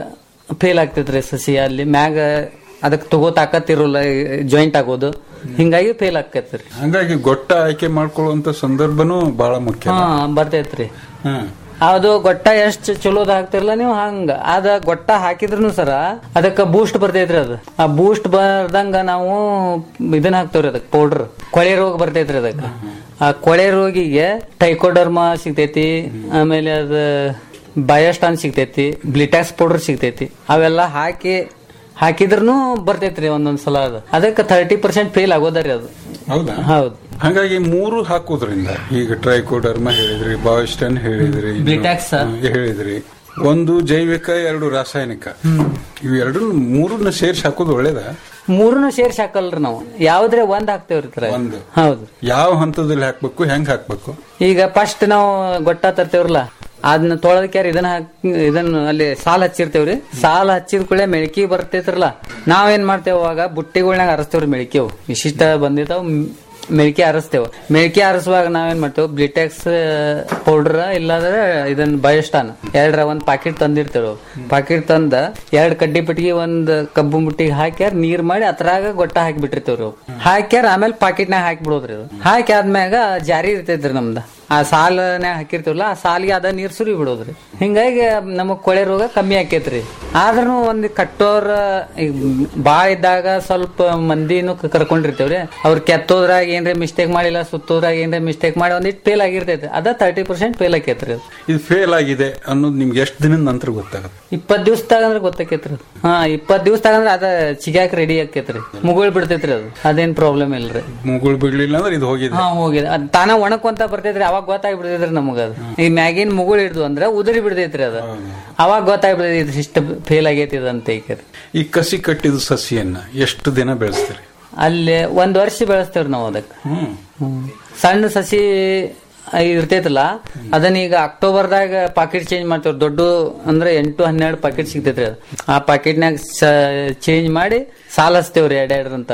ಫೇಲ್ ಆಗ್ತೈತ್ರಿ ಸಸಿ ಅಲ್ಲಿ ಮ್ಯಾಗ ಅದಕ್ ತಗೋ ತಾಕತ್ ಇರೋಲ್ಲ ಜಾಯಿಂಟ್ ಆಗೋದು ಹಿಂಗಾಗಿ ಫೇಲ್ ಆಕೈತ್ರಿ ಹಂಗಾಗಿ ಗೊಟ್ಟ ಆಯ್ಕೆ ಮಾಡ್ಕೊಳ್ಳುವಂತ ಸಂದರ್ಭನೂ ಬಹಳ ಮುಖ್ಯ ಹಾ ಬರ್ತೈತ್ರಿ ಹ್ಮ್ ಅದು ಗೊಟ್ಟ ಎಷ್ಟ್ ಚಲೋದ್ ಹಾಕ್ತಿರಲ್ಲ ನೀವು ಹಂಗ ಅದ ಗೊಟ್ಟ ಹಾಕಿದ್ರು ಸರ ಅದಕ್ಕ ಬೂಸ್ಟ್ ಬರ್ತೈತ್ರಿ ಅದ ಆ ಬೂಸ್ಟ್ ಬರ್ದಂಗ ನಾವು ಇದನ್ನ ಹಾಕ್ತೇವ್ರಿ ಅದಕ್ಕೆ ಪೌಡರ್ ಕೊಳೆ ರೋಗ ಬರ್ತೈತ್ರಿ ಅದಕ್ಕ ಆ ಕೊಳೆ ರೋಗಿಗೆ ಟೈಕೋಡರ್ಮಾ ಸಿಗ್ತೈತಿ ಆಮೇಲೆ ಅದ ಬಯೋಸ್ಟಾನ್ ಸಿಗ್ತೈತಿ ಬ್ಲಿಟ್ಯಾಕ್ಸ್ ಪೌಡರ್ ಸಿಗ್ತೈತಿ ಅವೆಲ್ಲ ಹಾಕಿ ಹಾಕಿದ್ರೂ ಬರ್ತೈತ್ರಿ ಒಂದೊಂದ್ ಸಲ ಅದು ಅದಕ್ಕೆ ತರ್ಟಿ ಪರ್ಸೆಂಟ್ ಫೇಲ್ ಆಗೋದರಿ ಅದು ಹೌದಾ ಹೌದು ಹಾಗಾಗಿ ಮೂರು ಹಾಕೋದ್ರಿಂದ ಈಗ ಟ್ರೈಕೋಡರ್ಮ ಹೇಳಿದ್ರಿ ಬಾಯಿಸ್ಟನ್ ಹೇಳಿದ್ರಿ ಇನ್ನು- Blitax. ಹ್ಮ್, ಹೇಳಿದ್ರಿ ಒಂದು ಜೈವಿಕ ಎರಡು ರಾಸಾಯನಿಕ ಇವೆರಡು ಮೂರನ್ನ ಸೇರ್ಸಿ ಹಾಕೋದು ಒಳ್ಳೇದ ಮೂರನ್ನು ಸೇರ್ಸಿ ಹಾಕಲ್ರಿ ನಾವು ಯಾವ್ದ್ರೆ ಒಂದ್ ಹಾಕ್ತೇವ್ರಿ ತರ ಒಂದು. ಹೌದು ಯಾವ ಹಂತದಲ್ಲಿ ಹಾಕ್ಬೇಕು ಹೆಂಗ್ ಹಾಕ್ಬೇಕು ಈಗ ಫಸ್ಟ್ ನಾವು ಗೊಟ್ಟ ತರ್ತೇವ್ರಲ್ಲ ಅದನ್ನ ತೊಳೆದಕ್ಯಾರ ಇದನ್ನ ಹಾಕ್ ಇದನ್ನ ಅಲ್ಲಿ ಸಾಲ್ ಹಚ್ಚಿರ್ತೇವ್ರಿ ಸಾಲ್ ಹಚ್ಚಿದ ಕೂಡಲೇ ಮೆಳಕಿ ಬರ್ತೈತ್ರಲ್ಲ ನಾವೇನ್ ಮಾಡ್ತೇವ ಅವಾಗ ಬುಟ್ಟಿಗಳ್ನಾಗ ಅರಸ್ತೇವ್ರಿ ಮೆಳಕಿವು ವಿಶಿಷ್ಟ ಬಂದಿರ್ತಾವ ಮ್- ಮೆಳಕಿ ಅರಸ್ತೇವ ಮೆಳಕಿ ಅರಸುವಾಗ ನಾವೇನ್ ಮಾಡ್ತೇವ ಬ್ಲಿಟೆಕ್ಸ್ ಪೌಡರ್ ಇಲ್ಲಾಂದ್ರೆ ಇದನ್ನ ಬಯಸ್ಟಾನ್ ಎರಡರ ಒಂದ್ ಪಾಕೆಟ್ ತಂದಿರ್ತೇವ್ ಪಾಕೆಟ್ ತಂದ ಎರಡ್ ಕಡ್ಡಿ ಪಟ್ಟಿಗೆ ಒಂದ್ ಕಬ್ಬು ಮುಟ್ಟಿಗೆ ಹಾಕ್ಯಾರ ನೀರ್ ಮಾಡಿ ಅದ್ರಾಗ ಗೊಟ್ಟ ಹಾಕಿ ಬಿಟ್ಟಿರ್ತೇವ್ರಿ ಅವು. ಹಾಕ್ಯಾರ ಆಮೇಲೆ ಪಾಕೆಟ್ನಾಗ ಹಾಕಿ ಬಿಡೋದ್ರಿ ಅದು ಹಾಕಿ ಆದ್ಮ್ಯಾಗ ಜಾರಿ ಇರ್ತೈತ್ರಿ ನಮ್ದ ಆ ಸಾಲನ್ಯಾಗ ಹಾಕಿರ್ತೀವಲ್ಲ ಆ ಸಾಲಿಗೆ ಅದ ನೀರ್ ಸುರಿ ಬಿಡೋದ್ರಿ ಹಿಂಗಾಗಿ ನಮಗ್ ಕೊಳೆ ರೋಗ ಕಮ್ಮಿ ಆಕೇತ್ರಿ ಆದ್ರೂ ಒಂದ್ ಕಟ್ಟೋರ ಈಗ ಬಾಳ ಇದ್ದಾಗ ಸ್ವಲ್ಪ ಮಂದಿನೂ ಕ- ಕರ್ಕೊಂಡಿರ್ತೇವ್ರಿ ಅವ್ರ ಕೆತ್ತೋದ್ರಾಗ ಏನ್ರ ಮಿಸ್ಟೇಕ್ ಮಾಡಿಲ್ಲ ಸುತ್ತೋದ್ರಾಗ ಏನ್ರ ಮಿಸ್ಟೇಕ್ ಮಾಡಿ ಒಂದಿಟ್ಟು ಫೇಲ್ ಆಗಿರ್ತೈತಿ ಅದ ತರ್ಟಿ ಪರ್ಸೆಂಟ್ ಫೇಲ್ ಆಕೇತ್ರಿ ಅದು. ಇದು ಫೇಲ್ ಆಗಿದೆ ಅನ್ನೋದು ನಿಮ್ಗೆ ಎಷ್ಟು ದಿನದ ನಂತರ ಗೊತ್ತಾಗುತ್ತೆ ಇಪ್ಪತ್ ದಿವ್ಸದಾಗ ಅಂದ್ರೆ ಗೊತ್ತಾಕೇತ್ರಿ ಅದು. ಹಾ ಇಪ್ಪತ್ ದಿವ್ಸದಾಗ ಅಂದ್ರೆ ಅದ ಚಿಗ್ಯಾಕ್ ರೆಡಿ ಆಕೇತ್ರಿ ಮುಗುಳ್ ಬಿಡ್ತೈತ್ರಿ ಅದು ಅದೇನ್ ಪ್ರಾಬ್ಲಮ್ ಇಲ್ರಿ ಮುಗುಳು ಬಿಡ್ಲಿಲ್ಲ ಅಂದ್ರೆ ಇದು ಹೋಗಿದೆ ಹಾ ಹೋಗಿದೆ ಅದ್ ತಾನ ಒಣಕೊಂತ ಬರ್ತೈತ್ರಿ ಅವಾಗ ಗೊತ್ತಾಗಿ ಬಿಡ್ತೈತ್ರಿ ನಮಗ ಅದು ಈ ಮ್ಯಾಗಿನ್ ಮುಗುಳ್ ಹಿಡ್ದು ಅಂದ್ರ ಉದುರಿ ಬಿಡ್ತೈತ್ರಿ ಅದು ಅವಾಗ ಗೊತ್ತಾಗಿ ಬಿಡ್ತೈತಿ ಇದು ಇಷ್ಟ ಫೇಲ್ ಆಗೈತಿ ಇದು ಅಂತ ಈಗ ಈ ಕಸಿ ಕಟ್ಟಿದ ಸಸಿಯನ್ನ ಎಷ್ಟು ದಿನ ಬೆಳೆಸ್ತೀರಿ ಅಲ್ಲಿ ಒಂದ್ ವರ್ಷ ಬೆಳೆಸ್ತೇವ್ರಿ ನಾವು ಅದಕ್ಕೆ ಹ್ಮ್ ಹ್ಮ್. ಸಣ್ಣ ಸಸಿ ಇರ್ತೈತಲ್ಲ ಅದನ್ನ ಈಗ ಅಕ್ಟೋಬರ್ದಾಗ ಪಾಕೆಟ್ ಚೇಂಜ್ ಮಾಡ್ತೇವ್ರಿ ದೊಡ್ಡ ಅಂದ್ರೆ ಎಂಟು ಹನ್ನೆರಡು ಪಾಕೆಟ್ ಸಿಗ್ತೈತ್ರಿ ಅದು ಆ ಪಾಕೆಟ್ನಾಗ ಚೇಂಜ್ ಮಾಡಿ ಸಾಲ ಹಚ್ತೇವ್ರಿ ಎರಡ್ ಅಂತ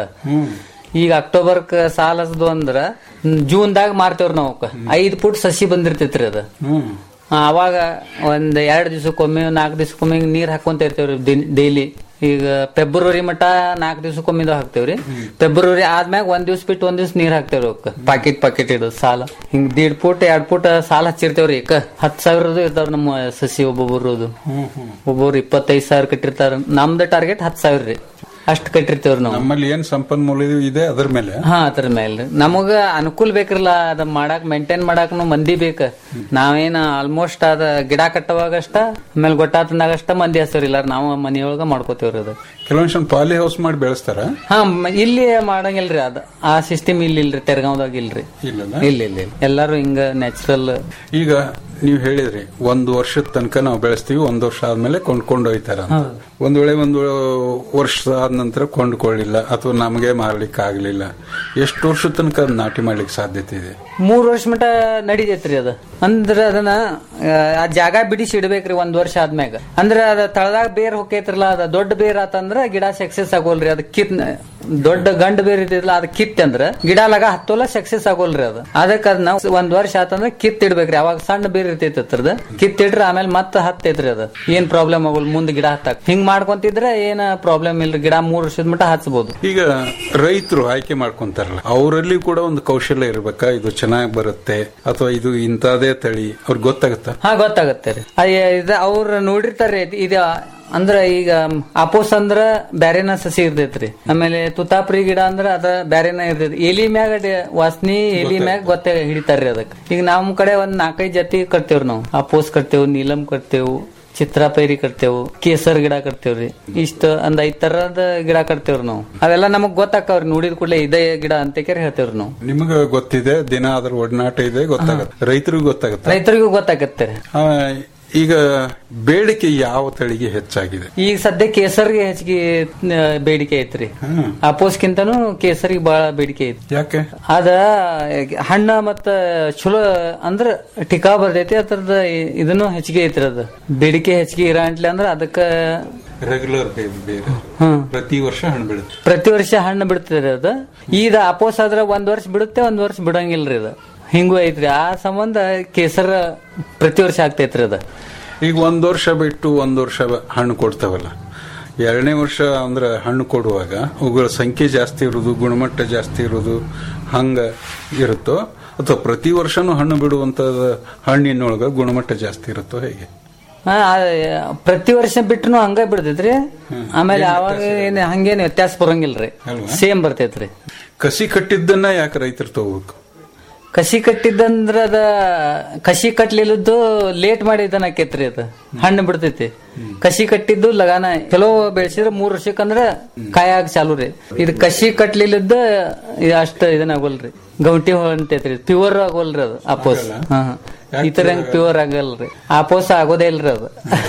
ಈಗ ಅಕ್ಟೋಬರ್ ಸಾಲ ಹಚ್ದು ಅಂದ್ರ ಜೂನ್ದಾಗ ಮಾರ್ತೇವ್ರಿ ನಾವು ಅವಕ್ಕ. ಐದ್ ಫುಟ್ ಸಸಿ ಬಂದಿರ್ತೈತ್ರಿ ಅದು ಹ್ಮ್ ಆ, ಅವಾಗ ಒಂದ್ ಎರಡ್ ದಿವಸಕ್ಕೊಮ್ಮೆ ನಾಲ್ಕು ದಿವಸಕ್ಕೊಮ್ಮೆ ನೀರ್ ಹಾಕೊಂತ ಇರ್ತೇವ್ರಿ ಡೈಲಿ ಈಗ ಫೆಬ್ರವರಿ ಮಟ ನಾಲ್ಕು ದಿವಸಕ್ಕೊಮ್ಮೆ ಹಾಕ್ತೇವ್ರಿ ಫೆಬ್ರವರಿ ಆದ್ಮ್ಯಾಗ ಒಂದ್ ದಿವ್ಸ ಬಿಟ್ಟು ಒಂದ್ ದಿವ್ಸ ನೀರ್ ಹಾಕ್ತೇವ್ರಿ ಅವಕ್ಕ ಪಾಕೆಟ್ ಪಾಕೆಟ್ ಇಡೋದು ಸಾಲ ಹಿಂಗ್ ದೀಡ್ ಫುಟ್ ಎರಡ್ ಫುಟ್ ಸಾಲ ಹಚ್ಚಿರ್ತೇವ್ರಿ ಈಗ ಹತ್ ಸಾವಿರದ್ದು ಇರ್ತಾವ್ರಿ ನಮ್ಮ ಸಸಿ ಒಬ್ಬೊಬ್ಬರದು ಒಬ್ಬೊಬ್ರು ಇಪ್ಪತ್ತೈದ್ ಸಾವಿರ ಕಟ್ಟಿರ್ತಾರ ನಮ್ದು ಟಾರ್ಗೆಟ್ ಹತ್ ಸಾವಿರ ರೀ ಅಷ್ಟ್ ಕಟ್ಟಿರ್ತೇವ್ರಿ ನಾವು ನಮ್ಮಲ್ಲಿ ಏನ್ ಸಂಪನ್ಮೂಲ ಇದೆ ಅದ್ರ ಮೇಲೆ ಹಾ ಅದ್ರ ಮೇಲೆ ನಮಗ ಅನುಕೂಲ ಬೇಕ್ರಲ್ಲ ಅದ ಮಾಡಾಕ್ ಮೇಂಟೈನ್ ಮಾಡಾಕ್ನು ಮಂದಿ ಬೇಕ ನಾವೇನ ಆಲ್ಮೋಸ್ಟ್ ಅದ ಗಿಡ ಕಟ್ಟುವಾಗ ಅಷ್ಟ ಆಮೇಲೆ ಗೊತ್ತಾತಂದಾಗ ಅಷ್ಟ ಮಂದಿ ಹಚ್ತೇವ್ರಿ ಇಲ್ಲ ನಾವು ಮನೆಯೊಳಗ ಮಾಡ್ಕೋತೇವ್ರಿ ಅದು ಕೆಲವೊಂದ್ ಪಾಲಿ ಹೌಸ್ ಮಾಡಿ ಬೆಳೆಸ್ತಾರ ಹಾ ಮ- ಇಲ್ಲಿ ಮಾಡಂಗಿಲ್ರಿ ಅದ ಆ ಸಿಸ್ಟಮ್ ಇಲ್ಲಿ ಇಲ್ರಿ ತೆರಗಾವ್ದಾಗ ಇಲ್ರಿ ಇಲ್ಲಲ್ಲ ಇಲ್ಲ ಇಲ್ಲ ಇಲ್ಲ. ಎಲ್ಲಾರು ಹಿಂಗ ನ್ಯಾಚುರಲ್ ಈಗ ನೀವು ಹೇಳಿದ್ರಿ ಒಂದು ವರ್ಷದ ತನಕ ನಾವು ಬೆಳೆಸ್ತೀವಿ ಒಂದ್ ವರ್ಷ ಆದ್ಮೇಲೆ ಕೊಂಡ್ಕೊಂಡು ಹೋಯ್ತಾರ ಅಂತ ಒಂದ್ ವೇಳೆ ಒಂದು ವರ್ಷ ಆದ ನಂತರ ಕೊಂಡ್ಕೊಳ್ಳಿಲ್ಲ ಅಥವಾ ನಮಗೆ ಮಾರ್ಲಿಕ್ಕೆ ಆಗ್ಲಿಲ್ಲ ಎಷ್ಟು ವರ್ಷದ ತನಕ ಅದ್ನ ನಾಟಿ ಮಾಡ್ಲಿಕ್ಕೆ ಸಾಧ್ಯತೆ ಇದೆ ಮೂರ್ ವರ್ಷ ಮಟ ನಡಿತೈತ್ರಿ ಅದ ಅಂದ್ರ ಅದನ್ನ ಆ, ಆ ಜಾಗ ಬಿಡಿಸಿ ಇಡ್ಬೇಕ್ರಿ ಒಂದ್ ವರ್ಷ ಆದ್ಮ್ಯಾಗ ಅಂದ್ರ ಅದ ತಳದಾಗ ಬೇರ್ ಹೊಕ್ಕೈತ್ರಲ್ಲ ಅದ ದೊಡ್ಡ ಬೇರ್ ಆತಂದ್ರ ಗಿಡ ಸಕ್ಸೆಸ್ ಆಗೋಲ್ರಿ ಅದ ಕಿತ್ ದೊಡ್ಡ ಗಂಡ ಬೇರ್ ಇರ್ತೈತಲ್ಲ ಅದ ಕಿತ್ ಅಂದ್ರ ಗಿಡ ಲಗ ಹತ್ತೋಲ್ಲ ಸಕ್ಸೆಸ್ ಆಗೋಲ್ರಿ ಅದ ಅದಕ್ಕ ಅದನ್ನ ಒಂದ್ ವರ್ಷ ಆತಂದ್ರ ಕಿತ್ ಇಡ್ಬೇಕ್ರಿ ಅವಾಗ ಸಣ್ಣ ಬೇರ್ ಇರ್ತೈತಿ ಅದ್ರದ ಕಿತ್ ಇಡ್ರಿ ಆಮೇಲೆ ಮತ್ತ ಹತ್ತೈತ್ರಿ ಅದ ಏನ್ ಪ್ರಾಬ್ಲಮ್ ಆಗೋಲ್ ಮುಂದ್ ಗಿಡ ಹತ್ತಾಕ ಹಿಂಗ್ ಮಾಡ್ಕೊಂತಿದ್ರೆ ಏನ ಪ್ರಾಬ್ಲಮ್ ಇಲ್ರಿ ಗಿಡ ಮೂರ್ ವರ್ಷದ ಮಟ ಹಚ್ಬೋದು ಈಗ ರೈತರು ಆಯ್ಕೆ ಮಾಡ್ಕೊಂತಾರಲ್ಲ ಅವರಲ್ಲಿ ಕೂಡ ಒಂದು ಕೌಶಲ್ಯ ಇರ್ಬೇಕಾ ಇದು ಚೆನ್ನಾಗಿ ಬರುತ್ತೆ ಅಥವಾ ಇದು ಇಂತದೇ ತಳಿ ಅವ್ರಿಗೆ ಗೊತ್ತಾಗುತ್ತಾ ಹಾ ಗೊತ್ತಾಗತ್ತೆ ರೀ ಇದ ಅವ್ರ ನೋಡಿರ್ತಾರ್ರಿ ಇದ ಅಂದ್ರ ಈಗ ಅಪೋಸ್ ಅಂದ್ರ ಬ್ಯಾರೆನ ಸಸಿ ಇರ್ತೈತ್ರಿ ಆಮೇಲೆ ತುತಾಪ್ರಿ ಗಿಡ ಅಂದ್ರ ಅದ ಬ್ಯಾರೆನ ಇರ್ತೈತಿ ಎಲಿ ಮ್ಯಾಗ ಡೆ- ವಾಸನಿ ಎಲಿ ಮ್ಯಾಗ ಗೊತ್ತೇ ಹಿಡಿತಾರ್ರಿ ಅದಕ್ಕೆ ಈಗ ನಮ್ ಕಡೆ ಒಂದ್ ನಾಲ್ಕೈದು ಜಾತಿ ಕಟ್ತೇವ್ರಿ ನಾವು ಅಪೋಸ್ ಕಟ್ತೇವ್ ನೀಲಂ ಕಟ್ತೇವು ಚಿತ್ರಾಪೈರಿ ಕಟ್ತೇವು ಕೇಸರ್ ಗಿಡ ಕಟ್ತೇವ್ರಿ ಇಷ್ಟ ಒಂದ್ ಐದ್ ತರದ ಗಿಡ ಕಟ್ತೇವ್ರಿ ನಾವು ಅವೆಲ್ಲ ನಮಗ್ ಗೊತ್ತಾಕವ್ರಿ ನೋಡಿದ ಕೂಡಲೇ ಇದೇ ಗಿಡ ಅಂತ ಹೇಳ್ತೇವ್ರಿ ನಾವು ನಿಮಗೆ ಗೊತ್ತಿದೆ ದಿನ ಅದ್ರ ಒಡನಾಟ ಇದೆ ಗೊತ್ತಾಗುತ್ತೆ ರೈತರಿಗೂ ಗೊತ್ತಾಗುತ್ತೆ ರೈತರಿಗೂ ಗೊತ್ತಾಗತ್ತೆ ರೀ ಆ, ಈಗ ಬೇಡಿಕೆ ಯಾವ ತಳಿಗೆ ಹೆಚ್ಚಾಗಿದೆ ಈಗ ಸದ್ಯ ಕೇಸರ್ಗೆ ಹೆಚ್ಚಿಗೆ ಆ, ಬೇಡಿಕೆ ಐತ್ರಿ ಹ್ಮ್. ಅಪೋಸ್ಕಿಂತನೂ ಕೇಸರಿಗೆ ಬಹಳ ಬೇಡಿಕೆ ಐತಿ ಯಾಕೆ ಅದ ಹಣ್ಣ ಮತ್ತ ಚಲೋ ಅಂದ್ರ ಟಿಕಾ ಬರ್ತೈತಿ ಅದ್ರದ ಇದನ್ನು ಹೆಚ್ಚಿಗೆ ಐತ್ರಿ ಅದ ಬೇಡಿಕೆ ಹೆಚ್ಚಿಗೆ ಇರಂಟ್ಲಿ ಅಂದ್ರ ಅದಕ್ಕ ರೆಗ್ಯುಲರ್ ಬೇರೆ ಹ್ಮ್ ಪ್ರತಿ ವರ್ಷ ಹಣ್ಣು ಬೀಳುತ್ತೆ ಪ್ರತಿ ವರ್ಷ ಹಣ್ಣು ಬಿಡ್ತದೆ ಅದ ಈಗ ಅಪೋಸ್ ಆದ್ರ ಒಂದ್ ವರ್ಷ ಬಿಡುತ್ತೆ ಒಂದ್ ವರ್ಷ ಬಿಡಂಗಿಲ್ರಿ ಅದ ಹಿಂಗೂ ಐತ್ರಿ ಆ ಸಂಬಂಧ ಕೇಸರ ಪ್ರತಿ ವರ್ಷ ಆಗ್ತೈತ್ರಿ ಅದ ಈಗ ಒಂದ್ ವರ್ಷ ಬಿಟ್ಟು ಒಂದ್ ವರ್ಷ ಹಣ್ಣು ಕೊಡ್ತಾವಲ್ಲ ಎರಡನೇ ವರ್ಷ ಅಂದ್ರೆ ಹಣ್ಣು ಕೊಡುವಾಗ ಅವುಗಳ ಸಂಖ್ಯೆ ಜಾಸ್ತಿ ಇರೋದು ಗುಣಮಟ್ಟ ಜಾಸ್ತಿ ಇರೋದು ಹಂಗ ಇರುತ್ತೋ ಅಥವಾ ಪ್ರತಿ ವರ್ಷನೂ ಹಣ್ಣು ಬಿಡುವಂತ ಹಣ್ಣಿನೊಳಗ ಗುಣಮಟ್ಟ ಜಾಸ್ತಿ ಇರುತ್ತೋ ಹೇಗೆ ಹಾ, ಆ, ಪ್ರತಿ ವರ್ಷ ಬಿಟ್ರು ಹಂಗ ಬಿಡ್ತೈತ್ರಿ ಆಮೇಲೆ ಅವಾಗ ಏನ್ ಹಂಗೇನ್ ವ್ಯತ್ಯಾಸ ಬರಂಗಿಲ್ರಿ ಅಲ್ವಾ? ಸೇಮ್ ಬರ್ತೈತ್ರಿ ಕಸಿ ಕಟ್ಟಿದ್ದನ್ನ ಯಾಕೆ ರೈತರು ತಗೋಬೇಕು ಕಸಿ ಕಟ್ಟಿದ್ದಂದ್ರ ಅದ ಕಸಿ ಕಟ್ಲಿಲ್ಲದ್ದು ಲೇಟ್ ಮಾಡಿ ಇದನ್ನ ಆಕೇತ್ರಿ ಅದ ಹಣ್ಣು ಬಿಡ್ತೈತಿ ಕಸಿ ಕಟ್ಟಿದ್ದು ಲಗಾನ ಚಲೋ ಬೆಳೆಸಿದ್ರ ಮೂರ್ ವರ್ಷಕ್ಕಂದ್ರ ಕಾಯಾಗ ಚಾಲು ರೀ ಇದು ಕಸಿ ಕಟ್ಲಿಲ್ಲದ ಅಷ್ಟ ಇದನ್ನ ಆಗೋಲ್ರಿ ಗೌಂಟಿ ಹೊಂಟೈತ್ರಿ ಪ್ಯೂರ್ ಆಗೋಲ್ರಿ ಅದು ಆಪೋಸ್ ಹಾ ಹಾ. ಈ ತರ ಹೆಂಗ್ ಪ್ಯೂರ್ ಆಗಲ್ರಿ ಆಪೋಸ್ ಆಗೋದೇ ಇಲ್ರಿ ಅದು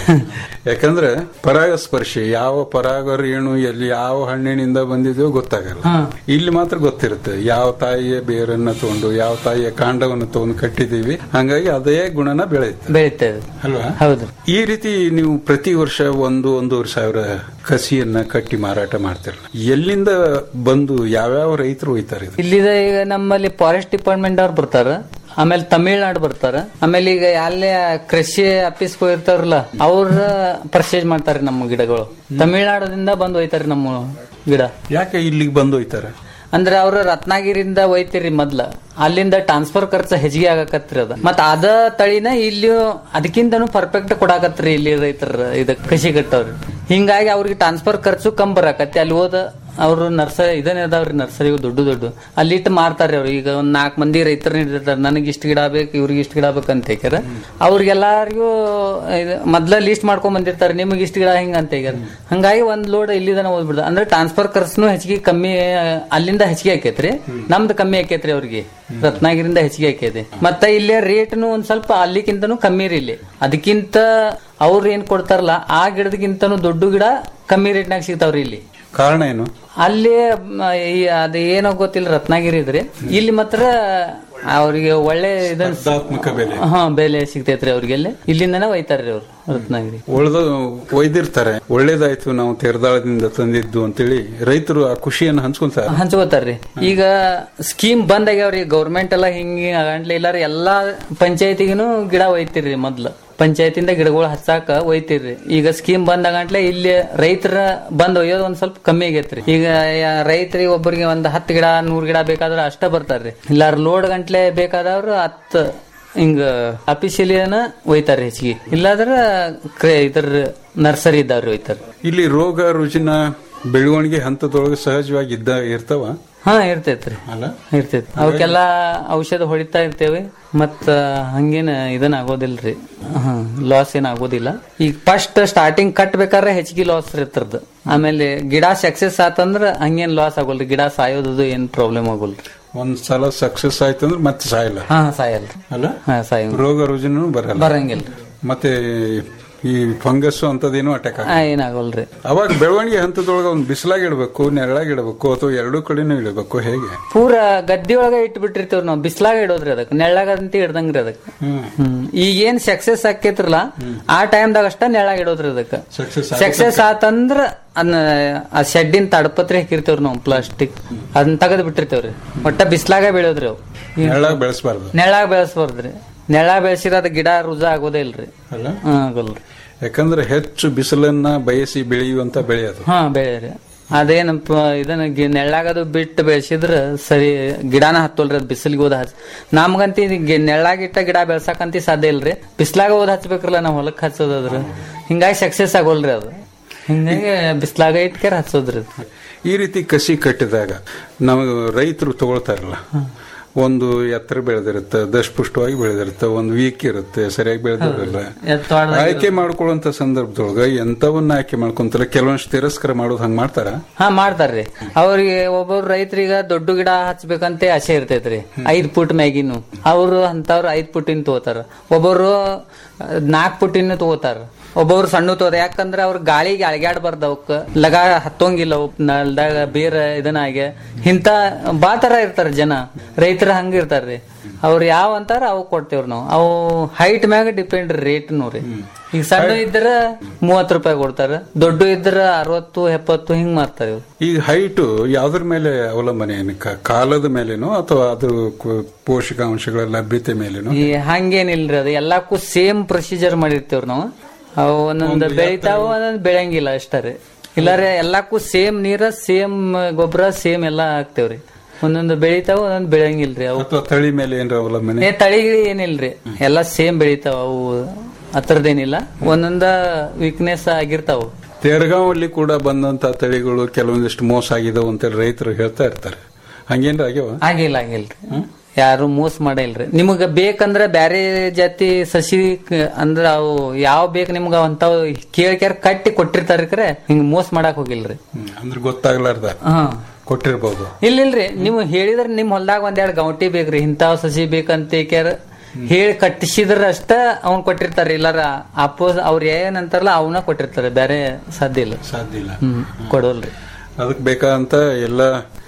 ಯಾಕಂದ್ರೆ ಪರಾಗಸ್ಪರ್ಶಿ ಯಾವ ಪರಾಗ ರೇಣು ಎಲ್ಲಿ ಯಾವ ಹಣ್ಣಿನಿಂದ ಬಂದಿದೆಯೋ ಗೊತ್ತಾಗಲ್ಲ ಇಲ್ಲಿ ಮಾತ್ರ ಗೊತ್ತಿರುತ್ತೆ ಯಾವ ತಾಯಿಯ ಬೇರನ್ನ ತಗೊಂಡು ಯಾವ ತಾಯಿಯ ಕಾಂಡವನ್ನು ತಗೊಂಡು ಕಟ್ಟಿದೀವಿ ಹಂಗಾಗಿ ಅದೇ ಗುಣನ ಬೆಳೆಯುತ್ತೆ ಬೆಳಿತೇವೆ ಅಲ್ವಾ ಹೌದು ಈ ರೀತಿ ನೀವು ಪ್ರತಿ ವರ್ಷ ಒಂದು ಒಂದೂವರೆ ಸಾವಿರ ಕಸಿಯನ್ನ ಕಟ್ಟಿ ಮಾರಾಟ ಮಾಡ್ತಿರಲ್ಲ ಎಲ್ಲಿಂದ ಬಂದು ಯಾವ್ಯಾವ ರೈತರು ಒಯ್ತಾರೆ ಇದು ಇಲ್ಲಿದ ಈಗ ನಮ್ಮಲ್ಲಿ ಫಾರೆಸ್ಟ್ ಡಿಪಾರ್ಟ್ಮೆಂಟ್ ಅವ್ರು ಬರ್ತಾರ ಆಮೇಲೆ ತಮಿಳ್ನಾಡು ಬರ್ತಾರ ಆಮೇಲೆ ಈಗ ಅಲ್ಲೇ ಕೃಷಿ ಆಫೀಸ್ ಹೋಗಿರ್ತಾರಲ್ಲ ಅವ್ರ ಪರ್ಚೇಸ್ ಮಾಡ್ತಾರೆ ನಮ್ಮ ಗಿಡಗಳು ತಮಿಳ್ನಾಡದಿಂದ ಬಂದು ಒಯ್ತಾರೆ ನಮ್ಮ ಗಿಡ ಯಾಕೆ ಇಲ್ಲಿಗೆ ಬಂದು ಒಯ್ತಾರೆ ಅಂದ್ರೆ ಅವ್ರ ರತ್ನಾಗಿರಿಂದ ಒಯ್ತಿರಿ ಮೊದ್ಲ ಅಲ್ಲಿಂದ ಟ್ರಾನ್ಸ್ಫರ್ ಖರ್ಚು ಹೆಚ್ಚಿಗೆ ಆಗಕತ್ರಿ ಅದ ಮತ್ತ ಅದ ತಳಿನ ಇಲ್ಲಿ ಅದಕ್ಕಿಂತನೂ ಪರ್ಫೆಕ್ಟ್ ಕೊಡಾಕತ್ರಿ ಇಲ್ಲಿ ರೈತರ ಇದ ಕೃಷಿ ಕಟ್ಟವ್ರಿ ಹಿಂಗಾಗಿ ಅವ್ರಿಗೆ ಟ್ರಾನ್ಸ್ಫರ್ ಖರ್ಚು ಕಮ್ ಬರಾಕತ್ತಿ ಅಲ್ಲಿ ಹೋದ ಅವ್ರು ನರ್ಸರಿ ಇದನ್ನ ಅದಾವ್ರಿ ನರ್ಸರಿ ದೊಡ್ಡ ದೊಡ್ಡ ಅಲ್ಲಿ ಇಟ್ಟು ಮಾರ್ತಾರ್ರಿ ಅವ್ರು ಈಗ ಒಂದ್ ನಾಲ್ಕು ಮಂದಿ ರೈತರು ಹಿಡಿದಿರ್ತಾರೆ ನನಗೆ ಇಷ್ಟು ಗಿಡ ಬೇಕು ಇವ್ರಿಗೆ ಇಷ್ಟು ಗಿಡ ಬೇಕು ಅಂತ ಹೇಳ್ಯಾರ ಅವ್ರಿಗೆಲ್ಲಾರಿಗೂ ಇದು ಮೊದ್ಲ ಲಿಸ್ಟ್ ಮಾಡ್ಕೊಂಡ್ ಬಂದಿರ್ತಾರೆ ನಿಮಗೆ ಇಷ್ಟು ಗಿಡ ಹಿಂಗ ಅಂತ ಹೇಳ್ಯಾರ ಹಂಗಾಗಿ ಒಂದ್ ಲೋಡ್ ಇಲ್ಲಿದನ ಓದ್ಬಿಡ್ದ ಅಂದ್ರೆ ಟ್ರಾನ್ಸ್ಫರ್ ಖರ್ಚುನು ಹೆಚ್ಚಿಗೆ ಕಮ್ಮಿ ಅಲ್ಲಿಂದ ಹೆಚ್ಚಿಗೆ ಆಕೇತ್ರಿ ನಮ್ದು ಕಮ್ಮಿ ಆಕೇತ್ರಿ ಅವ್ರಿಗೆ ರತ್ನಾಗಿರಿಂದ ಹೆಚ್ಚಿಗೆ ಆಕೈತಿ ಮತ್ತ ಇಲ್ಲೇ ರೇಟ್ನು ಒಂದ್ ಸ್ವಲ್ಪ ಅಲ್ಲಿಕ್ಕಿಂತನೂ ಕಮ್ಮಿ ರೀ ಇಲ್ಲಿ ಅದಕ್ಕಿಂತ ಅವ್ರು ಏನ್ ಕೊಡ್ತಾರಲ್ಲ ಆ ಗಿಡದಕ್ಕಿಂತನೂ ದೊಡ್ಡ ಗಿಡ ಕಮ್ಮಿ ರೇಟ್ನಾಗ ಸಿಗ್ತಾವ್ರಿ ಇಲ್ಲಿ ಕಾರಣ ಏನು ಅಲ್ಲಿ ಮ, ಈ ಅದ ಏನೋ ಗೊತ್ತಿಲ್ಲ ರತ್ನಾಗಿರಿ ಇದ್ರಿ ಇಲ್ಲಿ ಮಾತ್ರ ಅವ್ರಿಗೆ ಒಳ್ಳೆ ಇದನ್ನ ಸ್ಪರ್ಧಾತ್ಮಕ ಬೆಲೆ ಹಾ ಬೆಲೆ ಸಿಗ್ತೈತ್ರಿ ಅವ್ರಿಗೆ ಇಲ್ಲಿ ಇಲ್ಲಿಂದನೇ ಒಯ್ತಾರ್ರಿ ಅವ್ರು ರತ್ನಾಗಿರಿ ಉಳ್ದ ಒಯ್ದಿರ್ತಾರೆ ಒಳ್ಳೇದಾಯ್ತು ನಾವು ತೆರದಾಳದಿಂದ ತಂದಿದ್ದು ಅಂತೇಳಿ ರೈತರು ಆ ಖುಷಿಯನ್ನು ಹಂಚ್ಕೊಂತಾರೆ ಹಂಚ್ಕೋತಾರ್ರಿ ಈಗ ಸ್ಕೀಮ್ ಬಂದ್ ಆಗ್ಯಾವ್ರಿ ಗೌರ್ಮೆಂಟ್ ಎಲ್ಲ ಹಿಂಗ ಆಗಂಟ್ಲೆ ಇಲ್ಲಾರ ಎಲ್ಲಾ ಪಂಚಾಯತಿಗೂ ಗಿಡ ಒಯ್ತಿರ್ರಿ ಮೊದ್ಲು ಪಂಚಾಯತಿಂದ ಗಿಡಗಳು ಹಚ್ಚಾಕ ಒಯ್ತಿರ್ರಿ ಈಗ ಸ್ಕೀಮ್ ಬಂದ್ ಆಗಂಟ್ಲೆ ಇಲ್ಲಿ ರೈತರ ಬಂದ್ ಒಯ್ಯೋದು ಒಂದ್ ಸ್ವಲ್ಪ ಕಮ್ಮಿ ಆಗೈತ್ರಿ ಈಗ ಯಾ- ರೈತರಿಗೆ ಒಬ್ಬರಿಗೆ ಒಂದ್ ಹತ್ತು ಗಿಡ ನೂರ್ ಗಿಡ ಬೇಕಾದ್ರ ಅಷ್ಟ ಬರ್ತಾರ್ರಿ ಇಲ್ಲಾರ ಲೋಡ್ ಗಂಟ್ಲೆ ಬೇಕಾದವ್ರು ಹತ್ತು ಹಿಂಗ ಅಫಿಷಿಯಲಿಯನ ಒಯ್ತಾರ ಹೆಚ್ಚಿಗೆ ಇಲ್ಲಾದ್ರ ಕ್ರೇ- ಇದ್ರ ನರ್ಸರಿ ಇದ್ದಾವ್ರಿ ಒಯ್ತಾರ ಇಲ್ಲಿ ರೋಗ ರುಜಿನ ಬೆಳವಣಿಗೆ ಹಂತದೊಳಗೆ ಸಹಜವಾಗಿ ಇದ್ದ ಇರ್ತಾವ ಹಾ ಇರ್ತೈತ್ರಿ ಅಲ್ಲ ಇರ್ತೈತಿ ಅವಕ್ಕೆಲ್ಲ ಔಷಧ ಹೊಡಿತಾ ಇರ್ತೇವೆ ಮತ್ತ ಹಂಗೇನ ಇದನ್ನ ಆಗೋದಿಲ್ರಿ ಹಾ ಲಾಸ್ ಏನ್ ಆಗೋದಿಲ್ಲ ಈಗ ಫಸ್ಟ್ ಸ್ಟಾರ್ಟಿಂಗ್ ಕಟ್ಬೇಕಾದ್ರೆ ಹೆಚ್ಚಿಗೆ ಲಾಸ್ ಇರ್ತದ ಆಮೇಲೆ ಗಿಡ ಸಕ್ಸಸ್ ಆತಂದ್ರ ಹಂಗೇನ್ ಲಾಸ್ ಆಗೋಲ್ರಿ ಗಿಡ ಸಾಯೋದು ಏನ್ ಪ್ರಾಬ್ಲಮ್ ಆಗೋಲ್ರಿ ಒಂದ್ ಸಲ ಸಕ್ಸಸ್ ಆಯ್ತು ಅಂದ್ರೆ ಮತ್ತೆ ಸಾಯಲ್ಲ ಹಾ ಸಾಯಲ್ರಿ ಅಲ್ಲ ಹಾ ಸಾಯ ರೋಗ ರುಜಿನ ಬರಲ್ಲ ಬರಂಗಿಲ್ರಿ ಮತ್ತೆ ಈ ಫಂಗಸ್ ಅಂತದೇನು ಅಟ್ಯಾಕ್ ಹಾ ಏನಾಗೋಲ್ರಿ ಅವಾಗ ಬೆಳವಣಿಗೆ ಹಂತದೊಳಗೆ ಒಂದು ಬಿಸಿಲಾಗಿ ಇಡಬೇಕು ನೆರಳಾಗಿ ಇಡಬೇಕು ಅಥವಾ ಎರಡೂ ಕಡೆನೂ ಇಡಬೇಕು ಹೇಗೆ ಪೂರ ಗದ್ದಿ ಒಳಗ ಇಟ್ಟು ಬಿಟ್ಟಿರ್ತೇವ್ರಿ ನಾವು ಬಿಸ್ಲಾಗ ಇಡೋದ್ರಿ ಅದಕ್ಕೆ ನೆಳ್ಳಾಗಂತ ಇಡ್ದಂಗ್ರಿ ಅದಕ್ಕೆ ಹ್ಮ್ ಹ್ಮ್ ಈಗ ಏನ್ ಸಕ್ಸಸ್ ಆಕೇತ್ರಲ್ಲ ಆ ಟೈಮ್ದಾಗ ಅಷ್ಟ ನೆಳ್ಳಾಗ ಇಡೋದ್ರಿ ಅದಕ್ಕೆ ಸಕ್ಸಸ್ ಸಕ್ಸಸ್ ಆತಂದ್ರ ಅದನ್ನ ಆ ಶೆಡ್ಡಿನ ತಡಪತ್ರಿ ಹಾಕಿರ್ತೇವ್ರಿ ನಾವು ಪ್ಲಾಸ್ಟಿಕ್ ಅದನ್ನ ತೆಗೆದ್ ಬಿಟ್ಟಿರ್ತೇವ್ರಿ ಒಟ್ಟ ಬಿಸ್ಲಾಗ ಬೆಳೆಯೋದ್ರಿ ಅವು ನೆರಳಾಗಿ ಬೆಳೆಸಬಾರ್ದು ನೆಳ್ಳಾಗ ಬೆಳೆಸ್ಬಾರ್ದ್ರಿ ನೆಳ್ಳಾಗ ಬೆಳೆಸಿರ ಅದ ಗಿಡ ರುಜ ಆಗೋದೇ ಇಲ್ರಿ ಅಲ್ಲ ಹ್ಮ್ ಆಗೋಲ್ರಿ ಯಾಕಂದ್ರೆ ಹೆಚ್ಚು ಬಿಸಿಲನ್ನ ಬಯಸಿ ಬೆಳೆಯುವಂತ ಬೆಳೆ ಅದು ಹಾ ಬೆಳೆರಿ ಅದೇನಪ್ಪ ಇದನ್ನ ಗಿ- ನೆಳ್ಳಾಗದು ಬಿಟ್ಟು ಬೆಳೆಸಿದ್ರ ಸರಿ ಗಿಡನ ಹತ್ತೋಲ್ರಿ ಅದ್ ಬಿಸಿಲಿಗೆ ಹೋದ ಹಚ್ ನಮ್ಗಂತಿ ಗಿ- ನೆಳ್ಳಾಗಿಟ್ಟ ಗಿಡ ಬೆಳ್ಸಕಂತಿ ಸಾಧ್ಯ ಇಲ್ರಿ ಬಿಸ್ಲಾಗ ಹೋದ್ ಹಚ್ಬೇಕ್ರಲ್ಲ ನಾವ್ ಹೊಲಕ್ ಹಚ್ಚೋದಾದ್ರ ಹಿಂಗಾಗಿ ಸಕ್ಸಸ್ ಆಗೋಲ್ರಿ ಅದು ಹಿಂಗಾಗಿ ಬಿಸ್ಲಾಗ ಇಟ್ಕೇರ ಹಚ್ಚೋದ್ರಿ ಅದು. ಈ ರೀತಿ ಕಸಿ ಕಟ್ಟಿದಾಗ ನಾವು ರೈತರು ತಗೊಳ್ತಾರಲ್ಲ ಒಂದು ಎತ್ತರ ಬೆಳೆದಿರುತ್ತೆ ದಷ್ಟಪುಷ್ಟವಾಗಿ ಬೆಳೆದಿರುತ್ತೆ ಒಂದು ವೀಕ್ ಇರುತ್ತೆ ಸರಿಯಾಗಿ ಬೆಳೆದಿರಲ್ಲ ಎತ್ತವಾಡ್ದಾಗ ಆಯ್ಕೆ ಮಾಡ್ಕೊಳ್ಳುವಂತ ಸಂದರ್ಭದೊಳಗ ಎಂತವನ್ನ ಆಯ್ಕೆ ಮಾಡ್ಕೊಂತಾರ ಕೆಲವೊಂದು ತಿರಸ್ಕಾರ ಮಾಡೋದು ಹಂಗ ಮಾಡ್ತಾರ ಹಾ ಮಾಡ್ತಾರ್ರಿ ಅವ್ರಿಗೆ ಒಬ್ಬೊಬ್ರು ರೈತರಿಗ ದೊಡ್ಡ ಗಿಡ ಹಚ್ಬೇಕಂತ ಆಸೆ ಇರ್ತೈತ್ರಿ ಐದ್ ಫುಟ್ ಮ್ಯಾಗಿನು ಅವ್ರು ಅಂತವ್ರು ಐದ್ ಫುಟಿನ ತಗೋತಾರ ಒಬ್ಬರು ನಾಲ್ಕ್ ಫುಟಿನ ತಗೋತಾರ ಒಬ್ಬೊಬ್ರು ಸಣ್ಣ ತಗೋತಾರ ಯಾಕಂದ್ರ ಅವ್ರ ಗಾಳಿಗೆ ಅಳಗ್ಯಾಡ್ಬಾರ್ದು ಅವಕ್ಕ ಲಗ ಹತ್ತೋಂಗಿಲ್ಲ ಅವ್ ನಲ್ದಾಗ ಬೇರೆ ಇದನ್ನ ಆಗಿ ಇಂತ ಬಾ ತರ ಇರ್ತಾರ ಜನ ರೈತರ ಹಂಗ ಇರ್ತಾರ್ರಿ ಅವ್ರು ಯಾವ ಅಂತಾರ ಅವು ಕೊಡ್ತೇವ್ರಿ ನಾವು ಅವು ಹೈಟ್ ಮ್ಯಾಗ ಡಿಪೆಂಡ್ ರೇಟ್ ನೋಡ್ರಿ ಈಗ ಸಣ್ಣ ಇದ್ರ ಮೂವತ್ ರೂಪಾಯಿ ಕೊಡ್ತಾರ ದೊಡ್ಡ ಇದ್ರ ಅರವತ್ತು ಎಪ್ಪತ್ತು ಹಿಂಗ್ ಮಾರ್ತಾರ ಇವ್ರು ಈಗ ಹೈಟು ಯಾವ್ದ್ರ ಮೇಲೆ ಅವಲಂಬನೆ ಏನು ಕ- ಕಾಲದ ಮೇಲೇನೋ ಅಥವಾ ಅದು ಕು- ಪೋಷಕಾಂಶಗಳ ಲಭ್ಯತೆ ಮೇಲೇನೋ ಈ ಹಂಗೇನಿಲ್ರಿ ಅದು ಎಲ್ಲಕ್ಕೂ ಸೇಮ್ ಪ್ರೊಸೀಜರ್ ಮಾಡಿರ್ತೇವ್ರಿ ನಾವು ಅವು ಒಂದೊಂದು ಬೆಳಿತಾವ ಒಂದೊಂದು ಬೆಳೆಯಂಗಿಲ್ಲ ಅಷ್ಟೇ ಇಲ್ಲಾರೆ ಎಲ್ಲಕ್ಕೂ ಸೇಮ್ ನೀರ ಸೇಮ್ ಗೊಬ್ಬರ ಸೇಮ್ ಎಲ್ಲಾ ಹಾಕ್ತೇವ್ರಿ ಒಂದೊಂದು ಬೆಳಿತಾವ ಒಂದೊಂದು ಬೆಳೆಯಂಗಿಲ್ರಿ ಅವು ಅಥವಾ ತಳಿ ಮೇಲೆ ಏನಾರ ಅವಲಂಬನೆ ಏ ತಳಿಗಿಳಿ ಏನಿಲ್ರಿ ಎಲ್ಲಾ ಸೇಮ್ ಬೆಳಿತಾವ ಅವು ಹತ್ರದೇನಿಲ್ಲ ಒಂದೊಂದ ವೀಕ್ನೆಸ್ ಆಗಿರ್ತಾವ ತೇರಗಾಂವ್ ಅಲ್ಲಿ ಕೂಡ ಬಂದಂತ ತಳಿಗಳು ಕೆಲವೊಂದಿಷ್ಟು ಮೋಸ ಆಗಿದಾವ ಅಂತ ರೈತರು ಹೇಳ್ತಾ ಇರ್ತಾರೆ ಹಂಗೇನ್ರ ಆಗ್ಯಾವ ಆಗಿಲ್ಲ ಆಗಿಲ್ರಿ ಯಾರು ಮೋಸ ಮಾಡಿಲ್ರಿ ನಿಮಗ ಬೇಕಂದ್ರ ಬ್ಯಾರೆ ಜಾತಿ ಸಸಿ ಕ- ಅಂದ್ರ ಅವು ಯಾವ ಬೇಕು ನಿಮ್ಗ ಅಂತಾವ್ ಕೇಳ್ಕ್ಯಾರ ಕಟ್ಟಿ ಕೊಟ್ಟಿರ್ತಾರ ಕರೆ ಹಿಂಗ ಮೋಸ ಮಾಡಕ್ ಹೋಗಿಲ್ರಿ ಹ್ಮ್. ಅಂದ್ರೆ ಗೊತ್ತಾಗ್ಲಾರ್ದ ಹಾ ಕೊಟ್ಟಿರ್ಬೋದು ಇಲ್ಲ ಇಲ್ರಿ ನೀವು ಹೇಳಿದ್ರ ನಿಮ್ ಹೊಲ್ದಾಗ ಒಂದೆರಡು ಗೌಟಿ ಬೇಕ್ರಿ ಇಂತಾವ್ ಸಸಿ ಬೇಕಂತ ಕೇರ್ ಹೇಳಿ ಕಟ್ಟಿಸಿದ್ರ ಅಷ್ಟ ಅವ್ನ್ ಕೊಟ್ಟಿರ್ತಾರ ಇಲ್ಲಾರ ಅಪೋಸ್ ಅವ್ರ ಏನಂತಾರಲ್ಲ ಅವನ್ನ ಕೊಟ್ಟಿರ್ತಾರೆ ಬೇರೆ ಸಾಧ್ಯ ಇಲ್ಲ ಸಾಧ್ಯ ಇಲ್ಲ ಹ್ಮ್ ಕೊಡೋಲ್ರಿ ಅದಕ್ಕೆ ಬೇಕಾದಂತ ಎಲ್ಲ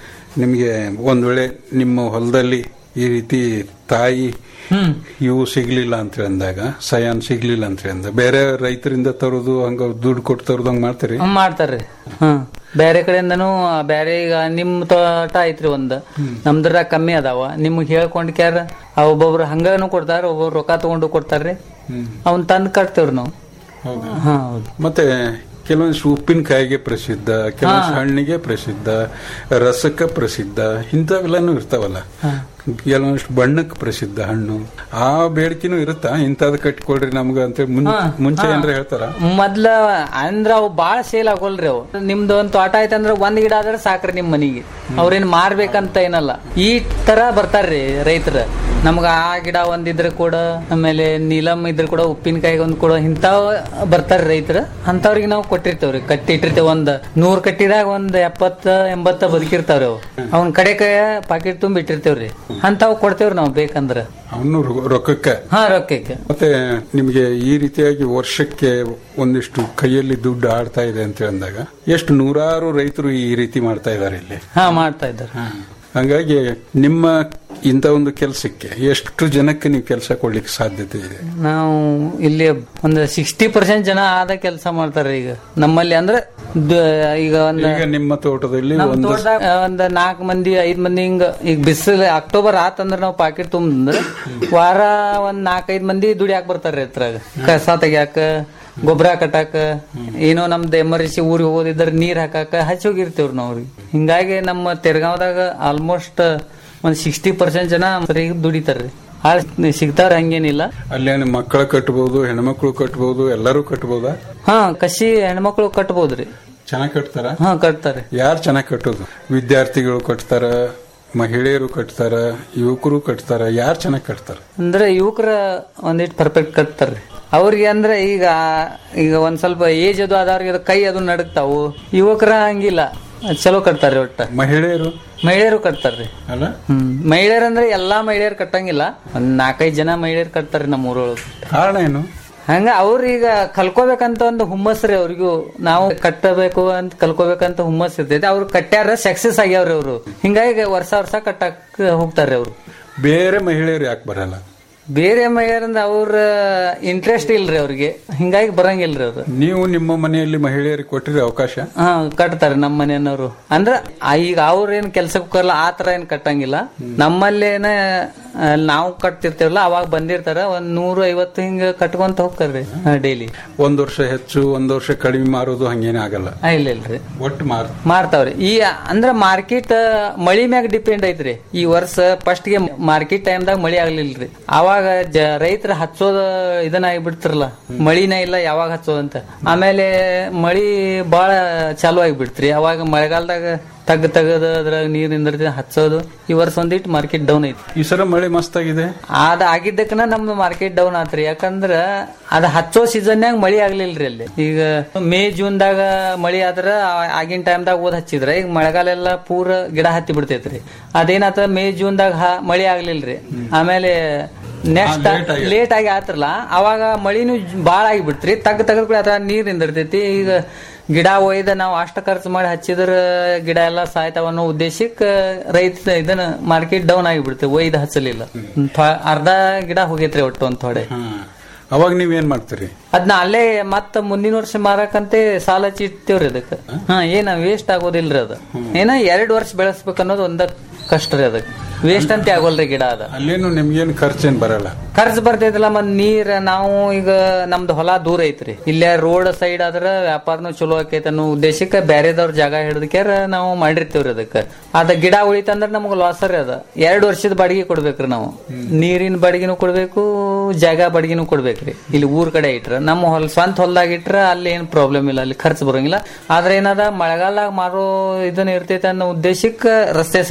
ನಿಮಗೆ ಒಂದ್ ವೇಳೆ ನಿಮ್ಮ ಹೊಲದಲ್ಲಿ ಈ ರೀತಿ ತಾಯಿ ಹ್ಮ್ ಇವು ಸಿಗ್ಲಿಲ್ಲ ಅಂತ ಅಂದಾಗ ಸಯಾನ್ ಸಿಗ್ಲಿಲ್ಲ ಅಂತ ಅಂದ ಬೇರೆ ರೈತರಿಂದ ತರೋದು ಹಂಗ ದುಡ್ಡು ಕೊಟ್ಟು ತರೋದು ಹಂಗ ಮಾಡ್ತೀರಿ ಹ್ಮ್ ಮಾಡ್ತಾರ್ರಿ ಹ್ಮ್ ಬೇರೆ ಕಡೆಯಿಂದನೂ ಬೇರೆ ಈಗ ನಿಮ್ ತೋಟ ಐತ್ರಿ ಒಂದ್ ನಮ್ದ್ರಾಗ ಕಮ್ಮಿ ಅದಾವ ನಿಮ್ಗ್ ಹೇಳ್ಕೊಂಡ್ ಕ್ಯಾರ ಆ ಒಬ್ಬೊಬ್ರು ಹಂಗನು ಕೊಡ್ತಾರ ಒಬ್ಬೊಬ್ರು ರೊಕ್ಕ ತಗೊಂಡು ಕೊಡ್ತಾರ್ರಿ ಅವ್ನ್ ತಂದ್ ಕಟ್ತೇವ್ರಿ ನಾವು ಹೌದಾ ಹಾ ಹೌದು ಮತ್ತೆ ಕೆಲವೊಂದಿಷ್ಟು ಉಪ್ಪಿನಕಾಯಿಗೆ ಪ್ರಸಿದ್ಧ ಕೆಲವೊಂದಿಷ್ಟು ಹಣ್ಣಿಗೆ ಪ್ರಸಿದ್ಧ ರಸಕ್ಕೆ ಪ್ರಸಿದ್ಧ ಇಂಥವೆಲ್ಲನೂ ಇರ್ತಾವಲ್ಲ ಕೆಲವೊಂದಿಷ್ಟು ಬಣ್ಣಕ್ಕೆ ಪ್ರಸಿದ್ಧ ಹಣ್ಣು ಆ ಬೇಡಿಕೆನೂ ಇರುತ್ತಾ ಇಂಥದ್ ಕಟ್ಕೊಳ್ರಿ ನಮ್ಗ ಅಂತ ಮುಂಚೆ ಏನ್ರ ಹೇಳ್ತಾರ ಮೊದ್ಲ ಅಂದ್ರ ಅವು ಬಾಳ ಸೇಲ್ ಆಗೋಲ್ರಿ ಅವು ನಿಮ್ದು ಒಂದ್ ತೋಟ ಐತಂದ್ರ ಒಂದ್ ಗಿಡ ಆದ್ರೆ ಸಾಕ್ರಿ ನಿಮ್ ಮನಿಗೆ ಅವ್ರೇನ್ ಮಾರ್ಬೇಕಂತ ಏನಲ್ಲ ಈ ತರ ಬರ್ತಾರ್ರಿ ರೈತರ ನಮ್ಗ ಆ ಗಿಡ ಒಂದಿದ್ರೆ ಕೂಡ ಆಮೇಲೆ ನೀಲಮ್ ಇದ್ರ ಕೂಡ ಉಪ್ಪಿನಕಾಯಿ ಒಂದ್ ಕೂಡ ಇಂತಾವ್ ಬರ್ತಾರ ರೈತರ ಅಂತವ್ರಿಗೆ ನಾವು ಕೊಟ್ಟಿರ್ತೇವ್ರಿ ಕಟ್ಟಿ ಇಟ್ಟಿರ್ತೇವೆ ಒಂದ್ ನೂರ್ ಕಟ್ಟಿದಾಗ ಒಂದ್ ಎಪ್ಪತ್ತ ಎಂಬತ್ತ ಬದುಕಿರ್ತಾವ್ರಿ ಅವು ಅವ್ನ ಕಡೆಕ ಪಾಕೆಟ್ ತುಂಬಿ ಇಟ್ಟಿರ್ತೇವ್ರಿ ಅಂತಾವ್ ಕೊಡ್ತೇವ್ರಿ ನಾವು ಬೇಕಂದ್ರ ಅವನು ರೊಕ್ಕಕ್ಕೆ ಹಾ ರೊಕ್ಕಕ್ಕೆ ಮತ್ತೆ ನಿಮಗೆ ಈ ರೀತಿಯಾಗಿ ವರ್ಷಕ್ಕೆ ಒಂದಿಷ್ಟು ಕೈಯಲ್ಲಿ ದುಡ್ಡು ಆಡ್ತಾ ಇದೆ ಅಂತ ಅಂದಾಗ ಎಷ್ಟು ನೂರಾರು ರೈತರು ಈ ರೀತಿ ಮಾಡ್ತಾ ಇದ್ದಾರೆ ಇಲ್ಲಿ ಹಾ ಮಾಡ್ತಾ ಇದ್ದಾರೆ ಹಂಗಾಗಿ ನಿಮ್ಮ ಇಂಥ ಒಂದು ಕೆಲಸಕ್ಕೆ ಎಷ್ಟು ಜನಕ್ಕೆ ನೀವು ಕೆಲಸ ಕೊಡ್ಲಿಕ್ಕೆ ಸಾಧ್ಯತೆ ಇದೆ ನಾವು ಇಲ್ಲಿ ಒಂದು ಸಿಕ್ಸ್ಟಿ ಪರ್ಸೆಂಟ್ ಜನ ಆದ ಕೆಲಸ ಮಾಡ್ತಾರೆ ಈಗ ನಮ್ಮಲ್ಲಿ ಅಂದ್ರೆ ದ- ಈಗ ಒಂದ್ ಈಗ ನಿಮ್ಮ ತೋಟದಲ್ಲಿ ನಮ್ ಒಂದು ತೋಟದಾಗ ಒಂದ್ ನಾಲ್ಕು ಮಂದಿ ಐದ್ ಮಂದಿ ಹಿಂಗ ಈಗ ಬಿಸಿಲು ಅಕ್ಟೋಬರ್ ಆತಂದ್ರ ನಾವು ಪಾಕೆಟ್ ತುಂಬಂದ್ರ ವಾರ ಒಂದ್ ನಾಲ್ಕೈದ್ ಮಂದಿ ದುಡಿಯಾಕ ಬರ್ತಾರ್ರಿ ಇದ್ರಾಗ ಕಸ ತೆಗ್ಯಾಕ ಗೊಬ್ಬರ ಕಟ್ಟಾಕ ಏನೋ ನಮ್ದು ಎಮರ್ಜೆನ್ಸಿ ಊರಿಗೆ ಹೋದಿದ್ರ ನೀರ್ ಹಾಕಾಕ ಹಚ್ಚಿ ಹೋಗಿರ್ತೇವ್ರಿ ನಾವ್ರಿಗೆ ಹಿಂಗಾಗಿ ನಮ್ಮ ತೆರಗಾವದಾಗ ಆಲ್ಮೋಸ್ಟ್ ಒಂದ್ ಸಿಕ್ಸ್ಟಿ ಪರ್ಸೆಂಟ್ ಜನ ಸರಿಯಾಗಿ ದುಡಿತಾರ್ರಿ ಆಳ್ ಸಿಗ್ತಾರ ಹಂಗೇನಿಲ್ಲ ಅಲ್ಲೇನು ಮಕ್ಕಳ ಕಟ್ಬೋದು ಹೆಣ್ಮಕ್ಳು ಕಟ್ಬೋದು ಎಲ್ಲರೂ ಕಟ್ಬೋದಾ ಹಾ ಕಸಿ ಹೆಣ್ಮಕ್ಳು ಕಟ್ಬೋದ್ರಿ ಚೆನ್ನಾಗಿ ಕಟ್ತಾರ ಹಾ ಕಟ್ತಾರೆ ಯಾರು ಚೆನ್ನಾಗಿ ಕಟ್ಟೋದು ವಿದ್ಯಾರ್ಥಿಗಳು ಕಟ್ತಾರ ಮಹಿಳೆಯರು ಕಟ್ತಾರ ಯುವಕರು ಕಟ್ತಾರ ಯಾರು ಚೆನ್ನಾಗಿ ಕಟ್ತಾರ ಅಂದ್ರೆ ಯುವಕರ ಒಂದಿಟ್ಟು ಪರ್ಫೆಕ್ಟ್ ಕಟ್ತಾರ್ರಿ ಅವ್ರಿಗೆ ಅಂದ್ರೆ ಈಗ ಈಗ ಒಂದ್ ಸ್ವಲ್ಪ ಏಜ್ ಅದು ಆದವ್ರಿಗೆ ಅದು ಕೈ ಅದು ನಡಕ್ತಾವು ಯುವಕರ ಹಂಗಿಲ್ಲ ಚಲೋ ಕಟ್ತಾರ್ರಿ ಒಟ್ಟ ಮಹಿಳೆಯರು ಮಹಿಳೆಯರು ಕಟ್ತಾರ್ರಿ ಅಲ್ಲ ಹ್ಮ್ ಮಹಿಳೆಯರಂದ್ರೆ ಎಲ್ಲಾ ಮಹಿಳೆಯರು ಕಟ್ಟಂಗಿಲ್ಲ ಒಂದ್ ನಾಲ್ಕೈದು ಜನ ಮಹಿಳೆಯರು ಕಟ್ತಾರ್ರಿ ನಮ್ಮ ಊರೊಳಗೆ ಕಾರಣ ಏನು ಹಂಗ ಅವ್ರೀಗ ಕಲ್ಕೋಬೇಕಂತ ಒಂದು ಹುಮ್ಮಸ್ರಿ ಅವ್ರಿಗೂ ನಾವು ಕಟ್ಟಬೇಕು ಅಂತ ಕಲ್ಕೋಬೇಕಂತ ಹುಮ್ಮಸ್ ಇರ್ತೈತಿ ಅವ್ರು ಕಟ್ಟ್ಯಾರ ಸಕ್ಸಸ್ ಆಗ್ಯಾವ್ರಿ ಅವ್ರು ಹಿಂಗಾಗಿ ವರ್ಷ ವರ್ಷ ಕಟ್ಟಾಕ್ ಹೋಗ್ತಾರ್ರಿ ಅವ್ರು ಬೇರೆ ಮಹಿಳೆಯರು ಯಾಕೆ ಬರಲ್ಲ ಬೇರೆ ಮಹಿಳೆಯರಿಂದ ಅವ್ರ ಇಂಟ್ರೆಸ್ಟ್ ಇಲ್ರಿ ಅವ್ರಿಗೆ ಹಿಂಗಾಗಿ ಬರಂಗಿಲ್ರಿ ಅವ್ರು ನೀವು ನಿಮ್ಮ ಮನೆಯಲ್ಲಿ ಮಹಿಳೆಯರಿಗೆ ಕೊಟ್ಟಿರಿ ಅವಕಾಶ ಹಾ ಕಟ್ತಾರೆ ನಮ್ಮ ಮನೆಯವರು ಅಂದ್ರ ಆ ಈಗ ಅವ್ರೇನ್ ಕೆಲ್ಸಕ್ಕೆ ಹೋಗಲ್ಲ ಆ ತರ ಏನ್ ಕಟ್ಟಂಗಿಲ್ಲ ನಮ್ಮಲ್ಲೇನ ಆ, ನಾವು ಕಟ್ತಿರ್ತೇವಲ್ಲ ಅವಾಗ ಬಂದಿರ್ತಾರ ಒಂದ್ ನೂರು ಐವತ್ತು ಹಿಂಗ ಕಟ್ಕೊಂತ ಹೋಗ್ತಾರ್ರಿ ಡೈಲಿ ಒಂದ್ ವರ್ಷ ಹೆಚ್ಚು ಒಂದ್ ವರ್ಷ ಕಡಿಮೆ ಮಾರೋದು ಹಂಗೇನೇ ಆಗಲ್ಲ ಇಲ್ಲ ಇಲ್ರಿ ಒಟ್ಟು ಮಾರ್ ಮಾರ್ತಾವ್ರಿ ಈ ಅಂದ್ರ ಮಾರ್ಕೆಟ್ ಮಳಿ ಮ್ಯಾಗ ಡಿಪೆಂಡ್ ಐತ್ರಿ ಈ ವರ್ಷ ಫಸ್ಟ್ ಗೆ ಮಾರ್ಕೆಟ್ ಟೈಮ್ದಾಗ ಮಳಿ ಆಗ್ಲಿಲ್ರಿ ಅವಾಗ ಜ ರೈತರ ಹಚ್ಚೋದ ಇದನ್ನ ಆಗಿಬಿಡ್ತಿರಲ್ಲ ಮಳಿನ ಇಲ್ಲ ಯಾವಾಗ ಹಚ್ಚೋದಂತ ಆಮೇಲೆ ಮಳಿ ಬಾಳ ಚಾಲು ಆಗಿಬಿಡ್ತ್ರಿ ಅವಾಗ ಮಳೆಗಾಲದಾಗ ತಗ್ ತಗದ ಅದ್ರಾಗ ನೀರ್ ನಿಂದಿರ್ತಿ ಹಚ್ಚೋದು ಈ ವರ್ಷ ಒಂದಿಟ್ಟು ಮಾರ್ಕೆಟ್ ಡೌನ್ ಐತಿ ಈ ಸಲ ಮಳೆ ಮಸ್ತ್ ಆಗಿದೆ ಅದ ಆಗಿದ್ದಕ್ಕನ ನಮ್ದು ಮಾರ್ಕೆಟ್ ಡೌನ್ ಆತ್ರಿ ಯಾಕಂದ್ರ ಅದ ಹಚ್ಚೋ ಸೀಸನ್ಯಾಗ ಮಳಿ ಆಗ್ಲಿಲ್ರಿ ಅಲ್ಲಿ ಈಗ ಮೇ ಜೂನ್ ದಾಗ ಮಳಿ ಆದ್ರ ಆ- ಆಗಿನ ಟೈಮ್ದಾಗ ಓದ್ ಹಚ್ಚಿದ್ರ ಈಗ ಮಳೆಗಾಲ ಎಲ್ಲ ಪೂರ ಗಿಡ ಹತ್ತಿ ಬಿಡ್ತೈತ್ರಿ ಅದೇನಾತ ಮೇ ಜೂನ್ ದಾಗ ಹ- ಮಳಿ ಆಗ್ಲಿಲ್ರಿ ಆಮೇಲೆ ನೆಕ್ಸ್ಟ್ late ಆಗಿ. ಲೇಟ್ ಆಗಿ ಆತ್ರಲ್ಲ ಅವಾಗ ಮಳಿನೂ ಬಾಳ ಆಗಿಬಿಡ್ತ್ರಿ ತಗ್ ತಗದ್ ಕೂಡ ಅದ್ರ ನೀರ್ ನಿಂದಿರ್ತೈತಿ ಈಗ ಗಿಡ ಒಯ್ದ ನಾವು ಅಷ್ಟ ಖರ್ಚು ಮಾಡಿ ಹಚ್ಚಿದ್ರ ಗಿಡ ಎಲ್ಲ ಸಾಯ್ತಾವ ಅನ್ನೋ ಉದ್ದೇಶಕ್ಕೆ ರೈತ ಇದನ್ನ ಮಾರ್ಕೆಟ್ ಡೌನ್ ಆಗಿಬಿಡ್ತೇವೆ ಒಯ್ದ ಹಚ್ಚಲಿಲ್ಲ ಥೊ- ಅರ್ಧ ಗಿಡ ಹೋಗೈತ್ರಿ ಒಟ್ಟು ಒಂದ್ ಥೋಡೆ ಹಾ ಅವಾಗ ನೀವೇನ್ ಮಾಡ್ತೀರಿ ಅದ್ನ ಅಲ್ಲೇ ಮತ್ತ ಮುಂದಿನ ವರ್ಷ ಮಾರಕಂತೆ ಸಾಲ ಚಿಡ್ತೇವ್ರಿ ಅದಕ್ಕೆ ಹಾ ಏನ ವೇಸ್ಟ್ ಆಗೋದಿಲ್ರಿ ಅದ ಏನ ಎರಡ್ ವರ್ಷ ಬೆಳೆಸ್ಬೇಕು ಅನ್ನೋದು ಒಂದ ಕಷ್ಟ ರೀ ಅದಕ್ಕೆ ವೇಸ್ಟ್ ಅಂತ ಆಗೋಲ್ರಿ ಗಿಡ ಅದ ಅಲ್ಲೇನು ನಿಮ್ಗೇನು ಖರ್ಚೇನ್ ಬರಲ್ಲ ಖರ್ಚು ಬರ್ತೈತಲ್ಲ ಮತ್ ನೀರ್ ನಾವು ಈಗ ನಮ್ದು ಹೊಲ ದೂರ ಐತ್ರಿ ಇಲ್ಲೇ ರೋಡ್ ಸೈಡ್ ಆದ್ರ ವ್ಯಾಪಾರನು ಚಲೋ ಆಕೈತೆ ಅನ್ನೋ ಉದ್ದೇಶಕ್ಕೆ ಬ್ಯಾರೆದವ್ರ ಜಾಗ ಹಿಡಿದಕ್ಯಾರ ನಾವು ಮಾಡಿರ್ತೀವ್ರಿ ಅದಕ್ಕೆ ಅದ ಗಿಡ ಉಳಿತಂದ್ರ ನಮಗ್ ಲಾಸ್ ರೀ ಅದ ಎರಡ್ ವರ್ಷದ ಬಾಡಿಗೆ ಕೊಡ್ಬೇಕ್ರಿ ನಾವು ನೀರಿನ ಬಾಡಿಗೆನೂ ಕೊಡ್ಬೇಕು ಜಾಗ ಬಾಡಿಗೆನೂ ಕೊಡ್ಬೇಕ್ರಿ ಇಲ್ಲಿ ಊರ್ ಕಡೆ ಇಟ್ರ ನಮ್ಮ ಹೊಲ ಸ್ವಂತ ಹೊಲ್ದಾಗ ಇಟ್ರ ಅಲ್ಲಿ ಏನ್ ಪ್ರಾಬ್ಲಮ್ ಇಲ್ಲ ಅಲ್ಲಿ ಖರ್ಚು ಬರಂಗಿಲ್ಲ ಆದ್ರೆ ಏನದ ಮಳೆಗಾಲದಾಗ ಮಾರೋ ಇದನ್ನ ಇರ್ತೈತೆ ಅನ್ನೋ ಉದ್ದೇಶಕ್ಕೆ ರಸ್ತೆ ಸೈಡ್ ಇಟ್ಟಿರ್ತೀವಿ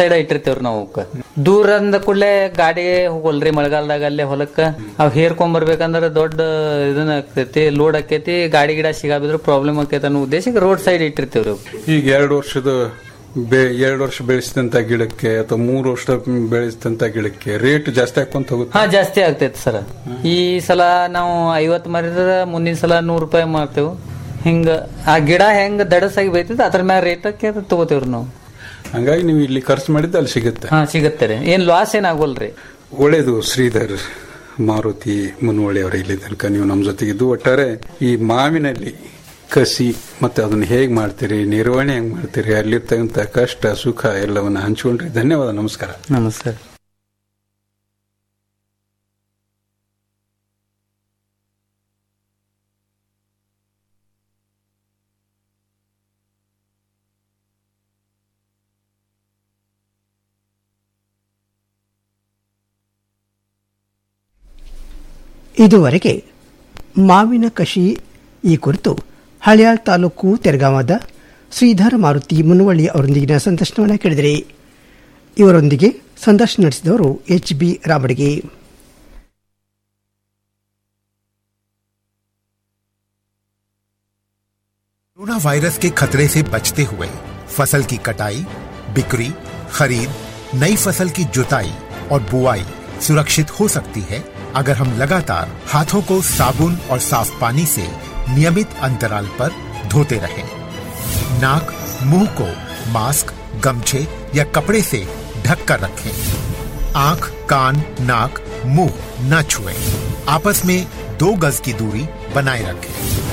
ಇಡ್ತೇವ್ರಿ ನಾವು ಅವಕ್ಕ ದೂರ ಅಂದ ಕೂಡಲೇ ಗಾಡಿ ಹೋಗಲ್ರಿ ಮಳೆಗಾಲದಾಗ ಅಲ್ಲೇ ಹೊಲಕ್ಕ ಅವ್ ಹೇರ್ಕೊಂಡ್ ಬರ್ಬೇಕಂದ್ರ ದೊಡ್ಡ ಇದನ್ನ ಆಗ್ತೈತಿ ಲೋಡ್ ಆಕೈತಿ ಗಾಡಿ ಗಿಡ ಸಿಗಾಬಿದ್ರು ಪ್ರಾಬ್ಲಮ್ ಆಕೈತಿ ಅನ್ನೋ ಉದ್ದೇಶಕ್ಕೆ ರೋಡ್ ಸೈಡ್ ಇಟ್ಟಿರ್ತೇವ್ರಿ ಅವ್. ಈಗ ಎರಡು ವರ್ಷದ ಬೆ- ಎರಡು ವರ್ಷ ಬೆಳೆಸಿದಂತ ಗಿಡಕ್ಕೆ ಅಥವಾ ಮೂರು ವರ್ಷ ಬೆಳೆಸಿದಂತ ಗಿಡಕ್ಕೆ ರೇಟ್ ಜಾಸ್ತಿ ಹಾಕೊಂತ ಹೋಗುತ್ತೆ ಹಾ ಜಾಸ್ತಿ ಆಗ್ತೈತಿ ಸರ್ ಈ ಸಲ ನಾವು ಐವತ್ ಮರಿದ್ರ ಮುಂದಿನ ಸಲ ನೂರ್ ರೂಪಾಯಿ ಮಾರ್ತೇವ್ ಹಿಂಗ ಆ ಗಿಡ ಹೆಂಗ್ ದಡಸಾಗಿ ಬೈತದ ಅದ್ರ ಮ್ಯಾಲ ರೇಟ್ ತಗೋತೇವ್ರಿ ನಾವು ಹಂಗಾಗಿ ನೀವು ಇಲ್ಲಿ ಖರ್ಚು ಮಾಡಿದ್ದು ಅಲ್ಲಿ ಸಿಗುತ್ತೆ ಹಾ ಸಿಗತ್ತೆ ರೀ ಏನ್ ಲಾಸ್ ಏನ್ ಆಗೋಲ್ರಿ ಒಳ್ಳೇದು ಶ್ರೀಧರ್ ಮಾರುತಿ ಮುನ್ವಳ್ಳಿ ಅವರ ಇಲ್ಲಿ ತನಕ ನೀವು ನಮ್ಮ ಜೊತೆಗಿದ್ದು ಒಟ್ಟಾರೆ ಈ ಮಾವಿನಲ್ಲಿ ಕಸಿ ಮತ್ತೆ ಅದನ್ನ ಹೇಗೆ ಮಾಡ್ತೀರಿ ನಿರ್ವಹಣೆ ಹೆಂಗ್ ಮಾಡ್ತೀರಿ ಅಲ್ಲಿರ್ತಕ್ಕಂಥ ಕಷ್ಟ ಸುಖ ಎಲ್ಲವನ್ನ ಹಂಚಿಕೊಂಡ್ರಿ ಧನ್ಯವಾದ ನಮಸ್ಕಾರ ನಮಸ್ಕಾರ ಇದುವರೆಗೆ ಮಾವಿನ ಕಷಿ ಈ ಕುರಿತು ಹಳ್ಯಾಳ್ ತಾಲೂಕು ತೆರಗಾಮದ ಶ್ರೀಧರ್ ಮಾರುತಿ ಮುನವಳ್ಳಿ ಅವರೊಂದಿಗಿನ ಸಂದರ್ಶನವನ್ನು ಕೇಳಿದರೆ ಇವರೊಂದಿಗೆ ಸಂದರ್ಶನ ನಡೆಸಿದವರು ಎಚ್ ಬಿ ರಾಬಡಿಗೆ कोरोना वायरस के खतरे से बचते हुए फसल की कटाई बिक्री खरीद नई फसल की जुताई और बुआई सुरक्षित हो सकती है अगर हम लगातार हाथों को साबुन और साफ पानी से नियमित अंतराल पर धोते रहें। नाक मुंह को मास्क गमछे या कपड़े से ढक कर रखें आंख कान नाक मुंह न छुएं। आपस में दो गज की दूरी बनाए रखें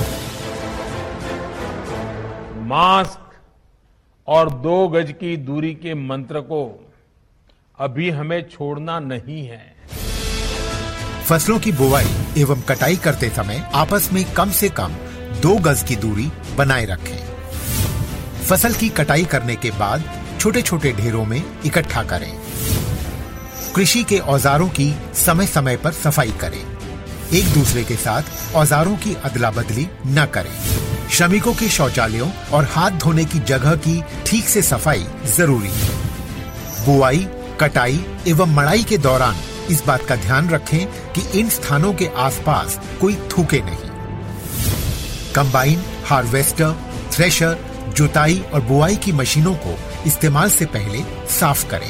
मास्क और दो गज की दूरी के मंत्र को अभी हमें छोड़ना नहीं है फसलों की बुवाई एवं कटाई करते समय आपस में कम से कम दो गज की दूरी बनाए रखें फसल की कटाई करने के बाद छोटे छोटे ढेरों में इकट्ठा करें कृषि के औजारों की समय समय पर सफाई करें एक दूसरे के साथ औजारों की अदला बदली न करें श्रमिकों के शौचालयों और हाथ धोने की जगह की ठीक से सफाई जरूरी है बुआई कटाई एवं मड़ाई के दौरान इस बात का ध्यान रखें कि इन स्थानों के आसपास कोई थूके नहीं कंबाइन हार्वेस्टर थ्रेशर जुताई और बुआई की मशीनों को इस्तेमाल से पहले साफ करें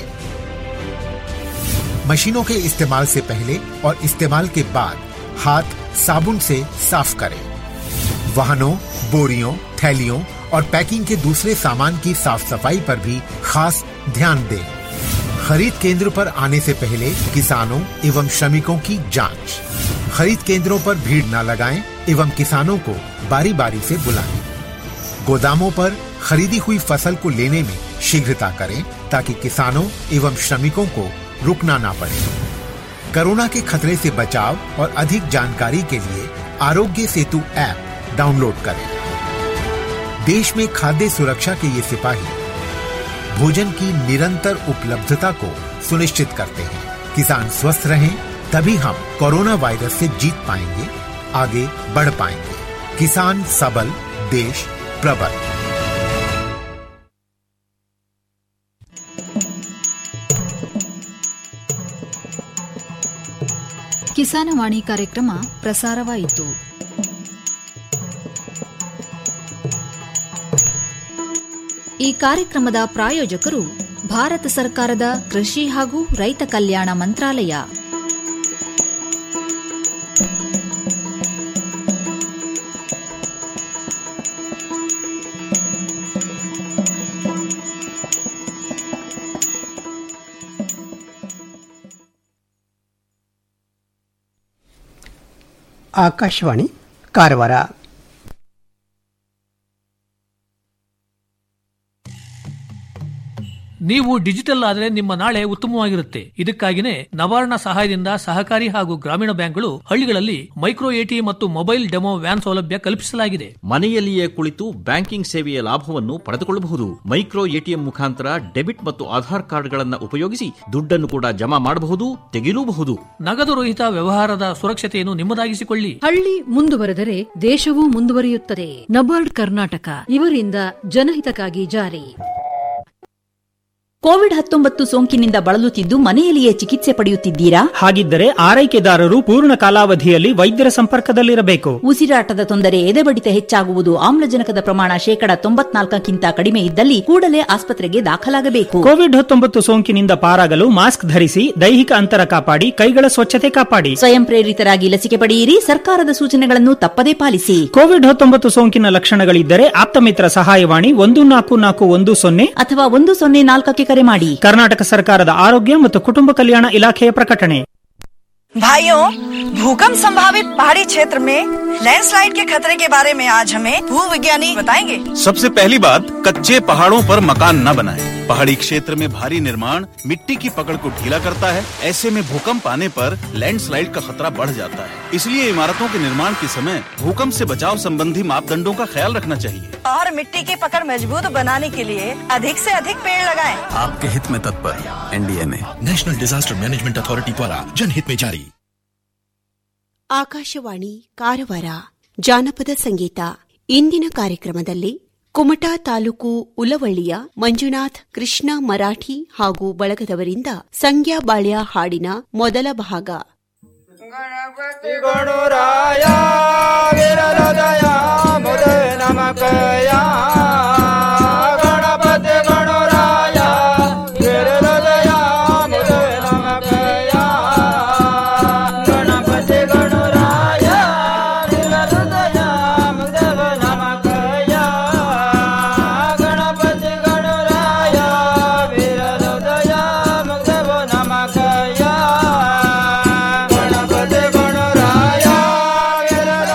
मशीनों के इस्तेमाल से पहले और इस्तेमाल के बाद हाथ साबुन से साफ करें वाहनों बोरियों थैलियों और पैकिंग के दूसरे सामान की साफ सफाई पर भी खास ध्यान दें खरीद केंद्र पर आने से पहले किसानों एवं श्रमिकों की जांच खरीद केंद्रों पर भीड़ न लगाएं एवं किसानों को बारी बारी से बुलाएं गोदामों पर खरीदी हुई फसल को लेने में शीघ्रता करें ताकि किसानों एवं श्रमिकों को रुकना ना पड़े कोरोना के खतरे से बचाव और अधिक जानकारी के लिए आरोग्य सेतु ऐप डाउनलोड करें देश में खाद्य सुरक्षा के ये सिपाही भोजन की निरंतर उपलब्धता को सुनिश्चित करते हैं किसान स्वस्थ रहें तभी हम कोरोना वायरस से जीत पाएंगे आगे बढ़ पाएंगे किसान सबल देश प्रबल ಕಿಸಾನವಾಣಿ ಕಾರ್ಯಕ್ರಮ ಪ್ರಸಾರವಾಯಿತು ಈ ಕಾರ್ಯಕ್ರಮದ ಪ್ರಾಯೋಜಕರು ಭಾರತ ಸರ್ಕಾರದ ಕೃಷಿ ಹಾಗೂ ರೈತ ಕಲ್ಯಾಣ ಮಂತ್ರಾಲಯ ಆಕಾಶವಾಣಿ ಕಾರವಾರ ನೀವು ಡಿಜಿಟಲ್ ಆದರೆ ನಿಮ್ಮ ನಾಳೆ ಉತ್ತಮವಾಗಿರುತ್ತೆ ಇದಕ್ಕಾಗಿನೇ ನವಾರ್ಣ ಸಹಾಯದಿಂದ ಸಹಕಾರಿ ಹಾಗೂ ಗ್ರಾಮೀಣ ಬ್ಯಾಂಕ್ಗಳು ಹಳ್ಳಿಗಳಲ್ಲಿ ಮೈಕ್ರೋ ಎಟಿ ಮತ್ತು ಮೊಬೈಲ್ ಡೆಮೋ ವ್ಯಾನ್ ಸೌಲಭ್ಯ ಕಲ್ಪಿಸಲಾಗಿದೆ ಮನೆಯಲ್ಲಿಯೇ ಕುಳಿತು ಬ್ಯಾಂಕಿಂಗ್ ಸೇವೆಯ ಲಾಭವನ್ನು ಪಡೆದುಕೊಳ್ಳಬಹುದು ಮೈಕ್ರೋ ಎಟಿಎಂ ಮುಖಾಂತರ ಡೆಬಿಟ್ ಮತ್ತು ಆಧಾರ್ ಕಾರ್ಡ್ಗಳನ್ನು ಉಪಯೋಗಿಸಿ ದುಡ್ಡನ್ನು ಕೂಡ ಜಮಾ ಮಾಡಬಹುದು ತೆಗೆಯಲೂಬಹುದು ನಗದು ರಹಿತ ವ್ಯವಹಾರದ ಸುರಕ್ಷತೆಯನ್ನು ನಿಮ್ಮದಾಗಿಸಿಕೊಳ್ಳಿ ಹಳ್ಳಿ ಮುಂದುವರೆದರೆ ದೇಶವೂ ಮುಂದುವರಿಯುತ್ತದೆ ನಬಾರ್ಡ್ ಕರ್ನಾಟಕ ಇವರಿಂದ ಜನಹಿತಕ್ಕಾಗಿ ಜಾರಿ ಕೋವಿಡ್ ಹತ್ತೊಂಬತ್ತು ಸೋಂಕಿನಿಂದ ಬಳಲುತ್ತಿದ್ದು ಮನೆಯಲ್ಲಿಯೇ ಚಿಕಿತ್ಸೆ ಪಡೆಯುತ್ತಿದ್ದೀರಾ ಹಾಗಿದ್ದರೆ ಆರೈಕೆದಾರರು ಪೂರ್ಣ ಕಾಲಾವಧಿಯಲ್ಲಿ ವೈದ್ಯರ ಸಂಪರ್ಕದಲ್ಲಿರಬೇಕು ಉಸಿರಾಟದ ತೊಂದರೆ ಎದೆಬಡಿತ ಹೆಚ್ಚಾಗುವುದು ಆಮ್ಲಜನಕದ ಪ್ರಮಾಣ ಶೇಕಡ ತೊಂಬತ್ನಾಲ್ಕಕ್ಕಿಂತ ಕಡಿಮೆ ಇದ್ದಲ್ಲಿ ಕೂಡಲೇ ಆಸ್ಪತ್ರೆಗೆ ದಾಖಲಾಗಬೇಕು ಕೋವಿಡ್ ಹತ್ತೊಂಬತ್ತು ಸೋಂಕಿನಿಂದ ಪಾರಾಗಲು ಮಾಸ್ಕ್ ಧರಿಸಿ ದೈಹಿಕ ಅಂತರ ಕಾಪಾಡಿ ಕೈಗಳ ಸ್ವಚ್ಛತೆ ಕಾಪಾಡಿ ಸ್ವಯಂ ಪ್ರೇರಿತರಾಗಿ ಲಸಿಕೆ ಪಡೆಯಿರಿ ಸರ್ಕಾರದ ಸೂಚನೆಗಳನ್ನು ತಪ್ಪದೇ ಪಾಲಿಸಿ ಕೋವಿಡ್ ಹತ್ತೊಂಬತ್ತು ಸೋಂಕಿನ ಲಕ್ಷಣಗಳಿದ್ದರೆ ಆಪ್ತಮಿತ್ರ ಸಹಾಯವಾಣಿ ಒಂದು ನಾಲ್ಕು ನಾಲ್ಕು ಒಂದು ಸೊನ್ನೆ ಅಥವಾ ಒಂದು ಸೊನ್ನೆ ನಾಲ್ಕಕ್ಕೆ ಕರೆ ಮಾಡಿ ಕರ್ನಾಟಕ ಸರ್ಕಾರದ ಆರೋಗ್ಯ ಮತ್ತು ಕುಟುಂಬ ಕಲ್ಯಾಣ ಇಲಾಖೆಯ ಪ್ರಕಟಣೆ भाइयों भूकंप संभावित पहाड़ी क्षेत्र में लैंडस्लाइड के खतरे के बारे में आज हमें भू विज्ञानी बताएंगे सबसे पहली बात कच्चे पहाड़ों पर मकान न बनाएं। पहाड़ी क्षेत्र में भारी निर्माण मिट्टी की पकड़ को ढीला करता है ऐसे में भूकंप आने पर लैंडस्लाइड का खतरा बढ़ जाता है इसलिए इमारतों के निर्माण के समय भूकंप से बचाव संबंधी मापदंडों का ख्याल रखना चाहिए और मिट्टी की पकड़ मजबूत बनाने के लिए अधिक से अधिक पेड़ लगाएं। आपके हित में तत्पर NDMA national disaster management authority द्वारा जनहित में जारी ಆಕಾಶವಾಣಿ ಕಾರವಾರ ಜಾನಪದ ಸಂಗೀತ ಇಂದಿನ ಕಾರ್ಯಕ್ರಮದಲ್ಲಿ ಕುಮಟಾ ತಾಲೂಕು ಉಲವಳ್ಳಿಯ ಮಂಜುನಾಥ್ ಕೃಷ್ಣ ಮರಾಠಿ ಹಾಗೂ ಬಳಗದವರಿಂದ ಸಂಗ್ಯಾ ಬಾಳ್ಯ ಹಾಡಿನ ಮೊದಲ ಭಾಗ ಗಣರಾಯ ವೀರಹೃದಯ ಮುದೆ ನಮಕಯ ಗಣಪತಿ ಗಣರಾಯ ವೀರಹೃದಯ ಮುದೆ ನಮಕಯ ಗಣಪತಿ ಗಣರಾಯ ವೀರಹೃದಯ ಮುದೆ ನಮಕಯ ಗಣಪತಿ ಗಣರಾಯ ವೀರಹೃದಯ ಮುದೆ ನಮಕಯ ಗಣಪತಿ ಗಣರಾಯ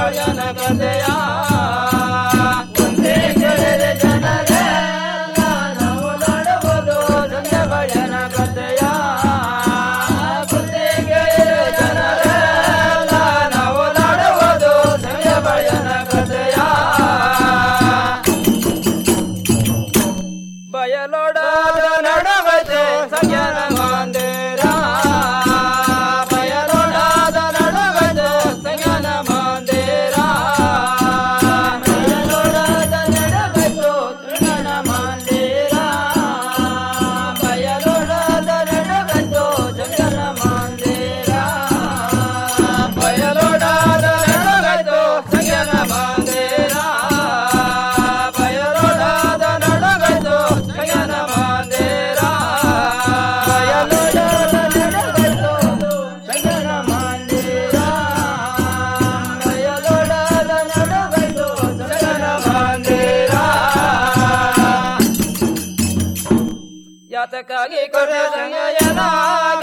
ಭಜನ ಕಥೆಯ ಒಂದೇ ಕೆಳಗೆ ಜನರೇ ನಾವು ನಡುವುದು ಸಂಜೆ ಭಜನ ಕಥೆಯ ಒಂದೇ ಕೆಳಗೆ ಜನರೇ ನಾವು ನಡುವುದು ಸಂಜೆ ಭಜನ ಕಥೆಯ ಬಯಲೋಡಾದ ನಡುಗತೆ ಸಂಜನ ಮಂದಿರ ಬಯಲೋಡಾದ ನಡುಗತೆ ಸಂಜನ ಮಂದಿರ ಬಯಲೋಡಾದ ನಡುಗತು ಸಂಜನ ಮಂದಿರ ಬಯಲೋಡಾದ ನಡುಗತು ಸಂಜನ ಮಂದಿರ ಬಯಲೋಡಾದ ನಡುಗತು ಸಂಜನ ಮಂದಿರ ಬಯಲೋಡಾದ ನಡುಗತು ಸಂಜನ ಮಂದಿರ ಬಯಲೋಡಾದ ನಡುಗತು ಸಂಜನ ಮಂದಿರ ಬಯಲೋಡಾದ ನಡುಗತು ಸಂಜನ ಮಂದಿರ ಯಾತಕ್ಕಾಗಿ ಕೊರೆ ಸಂಗಯನ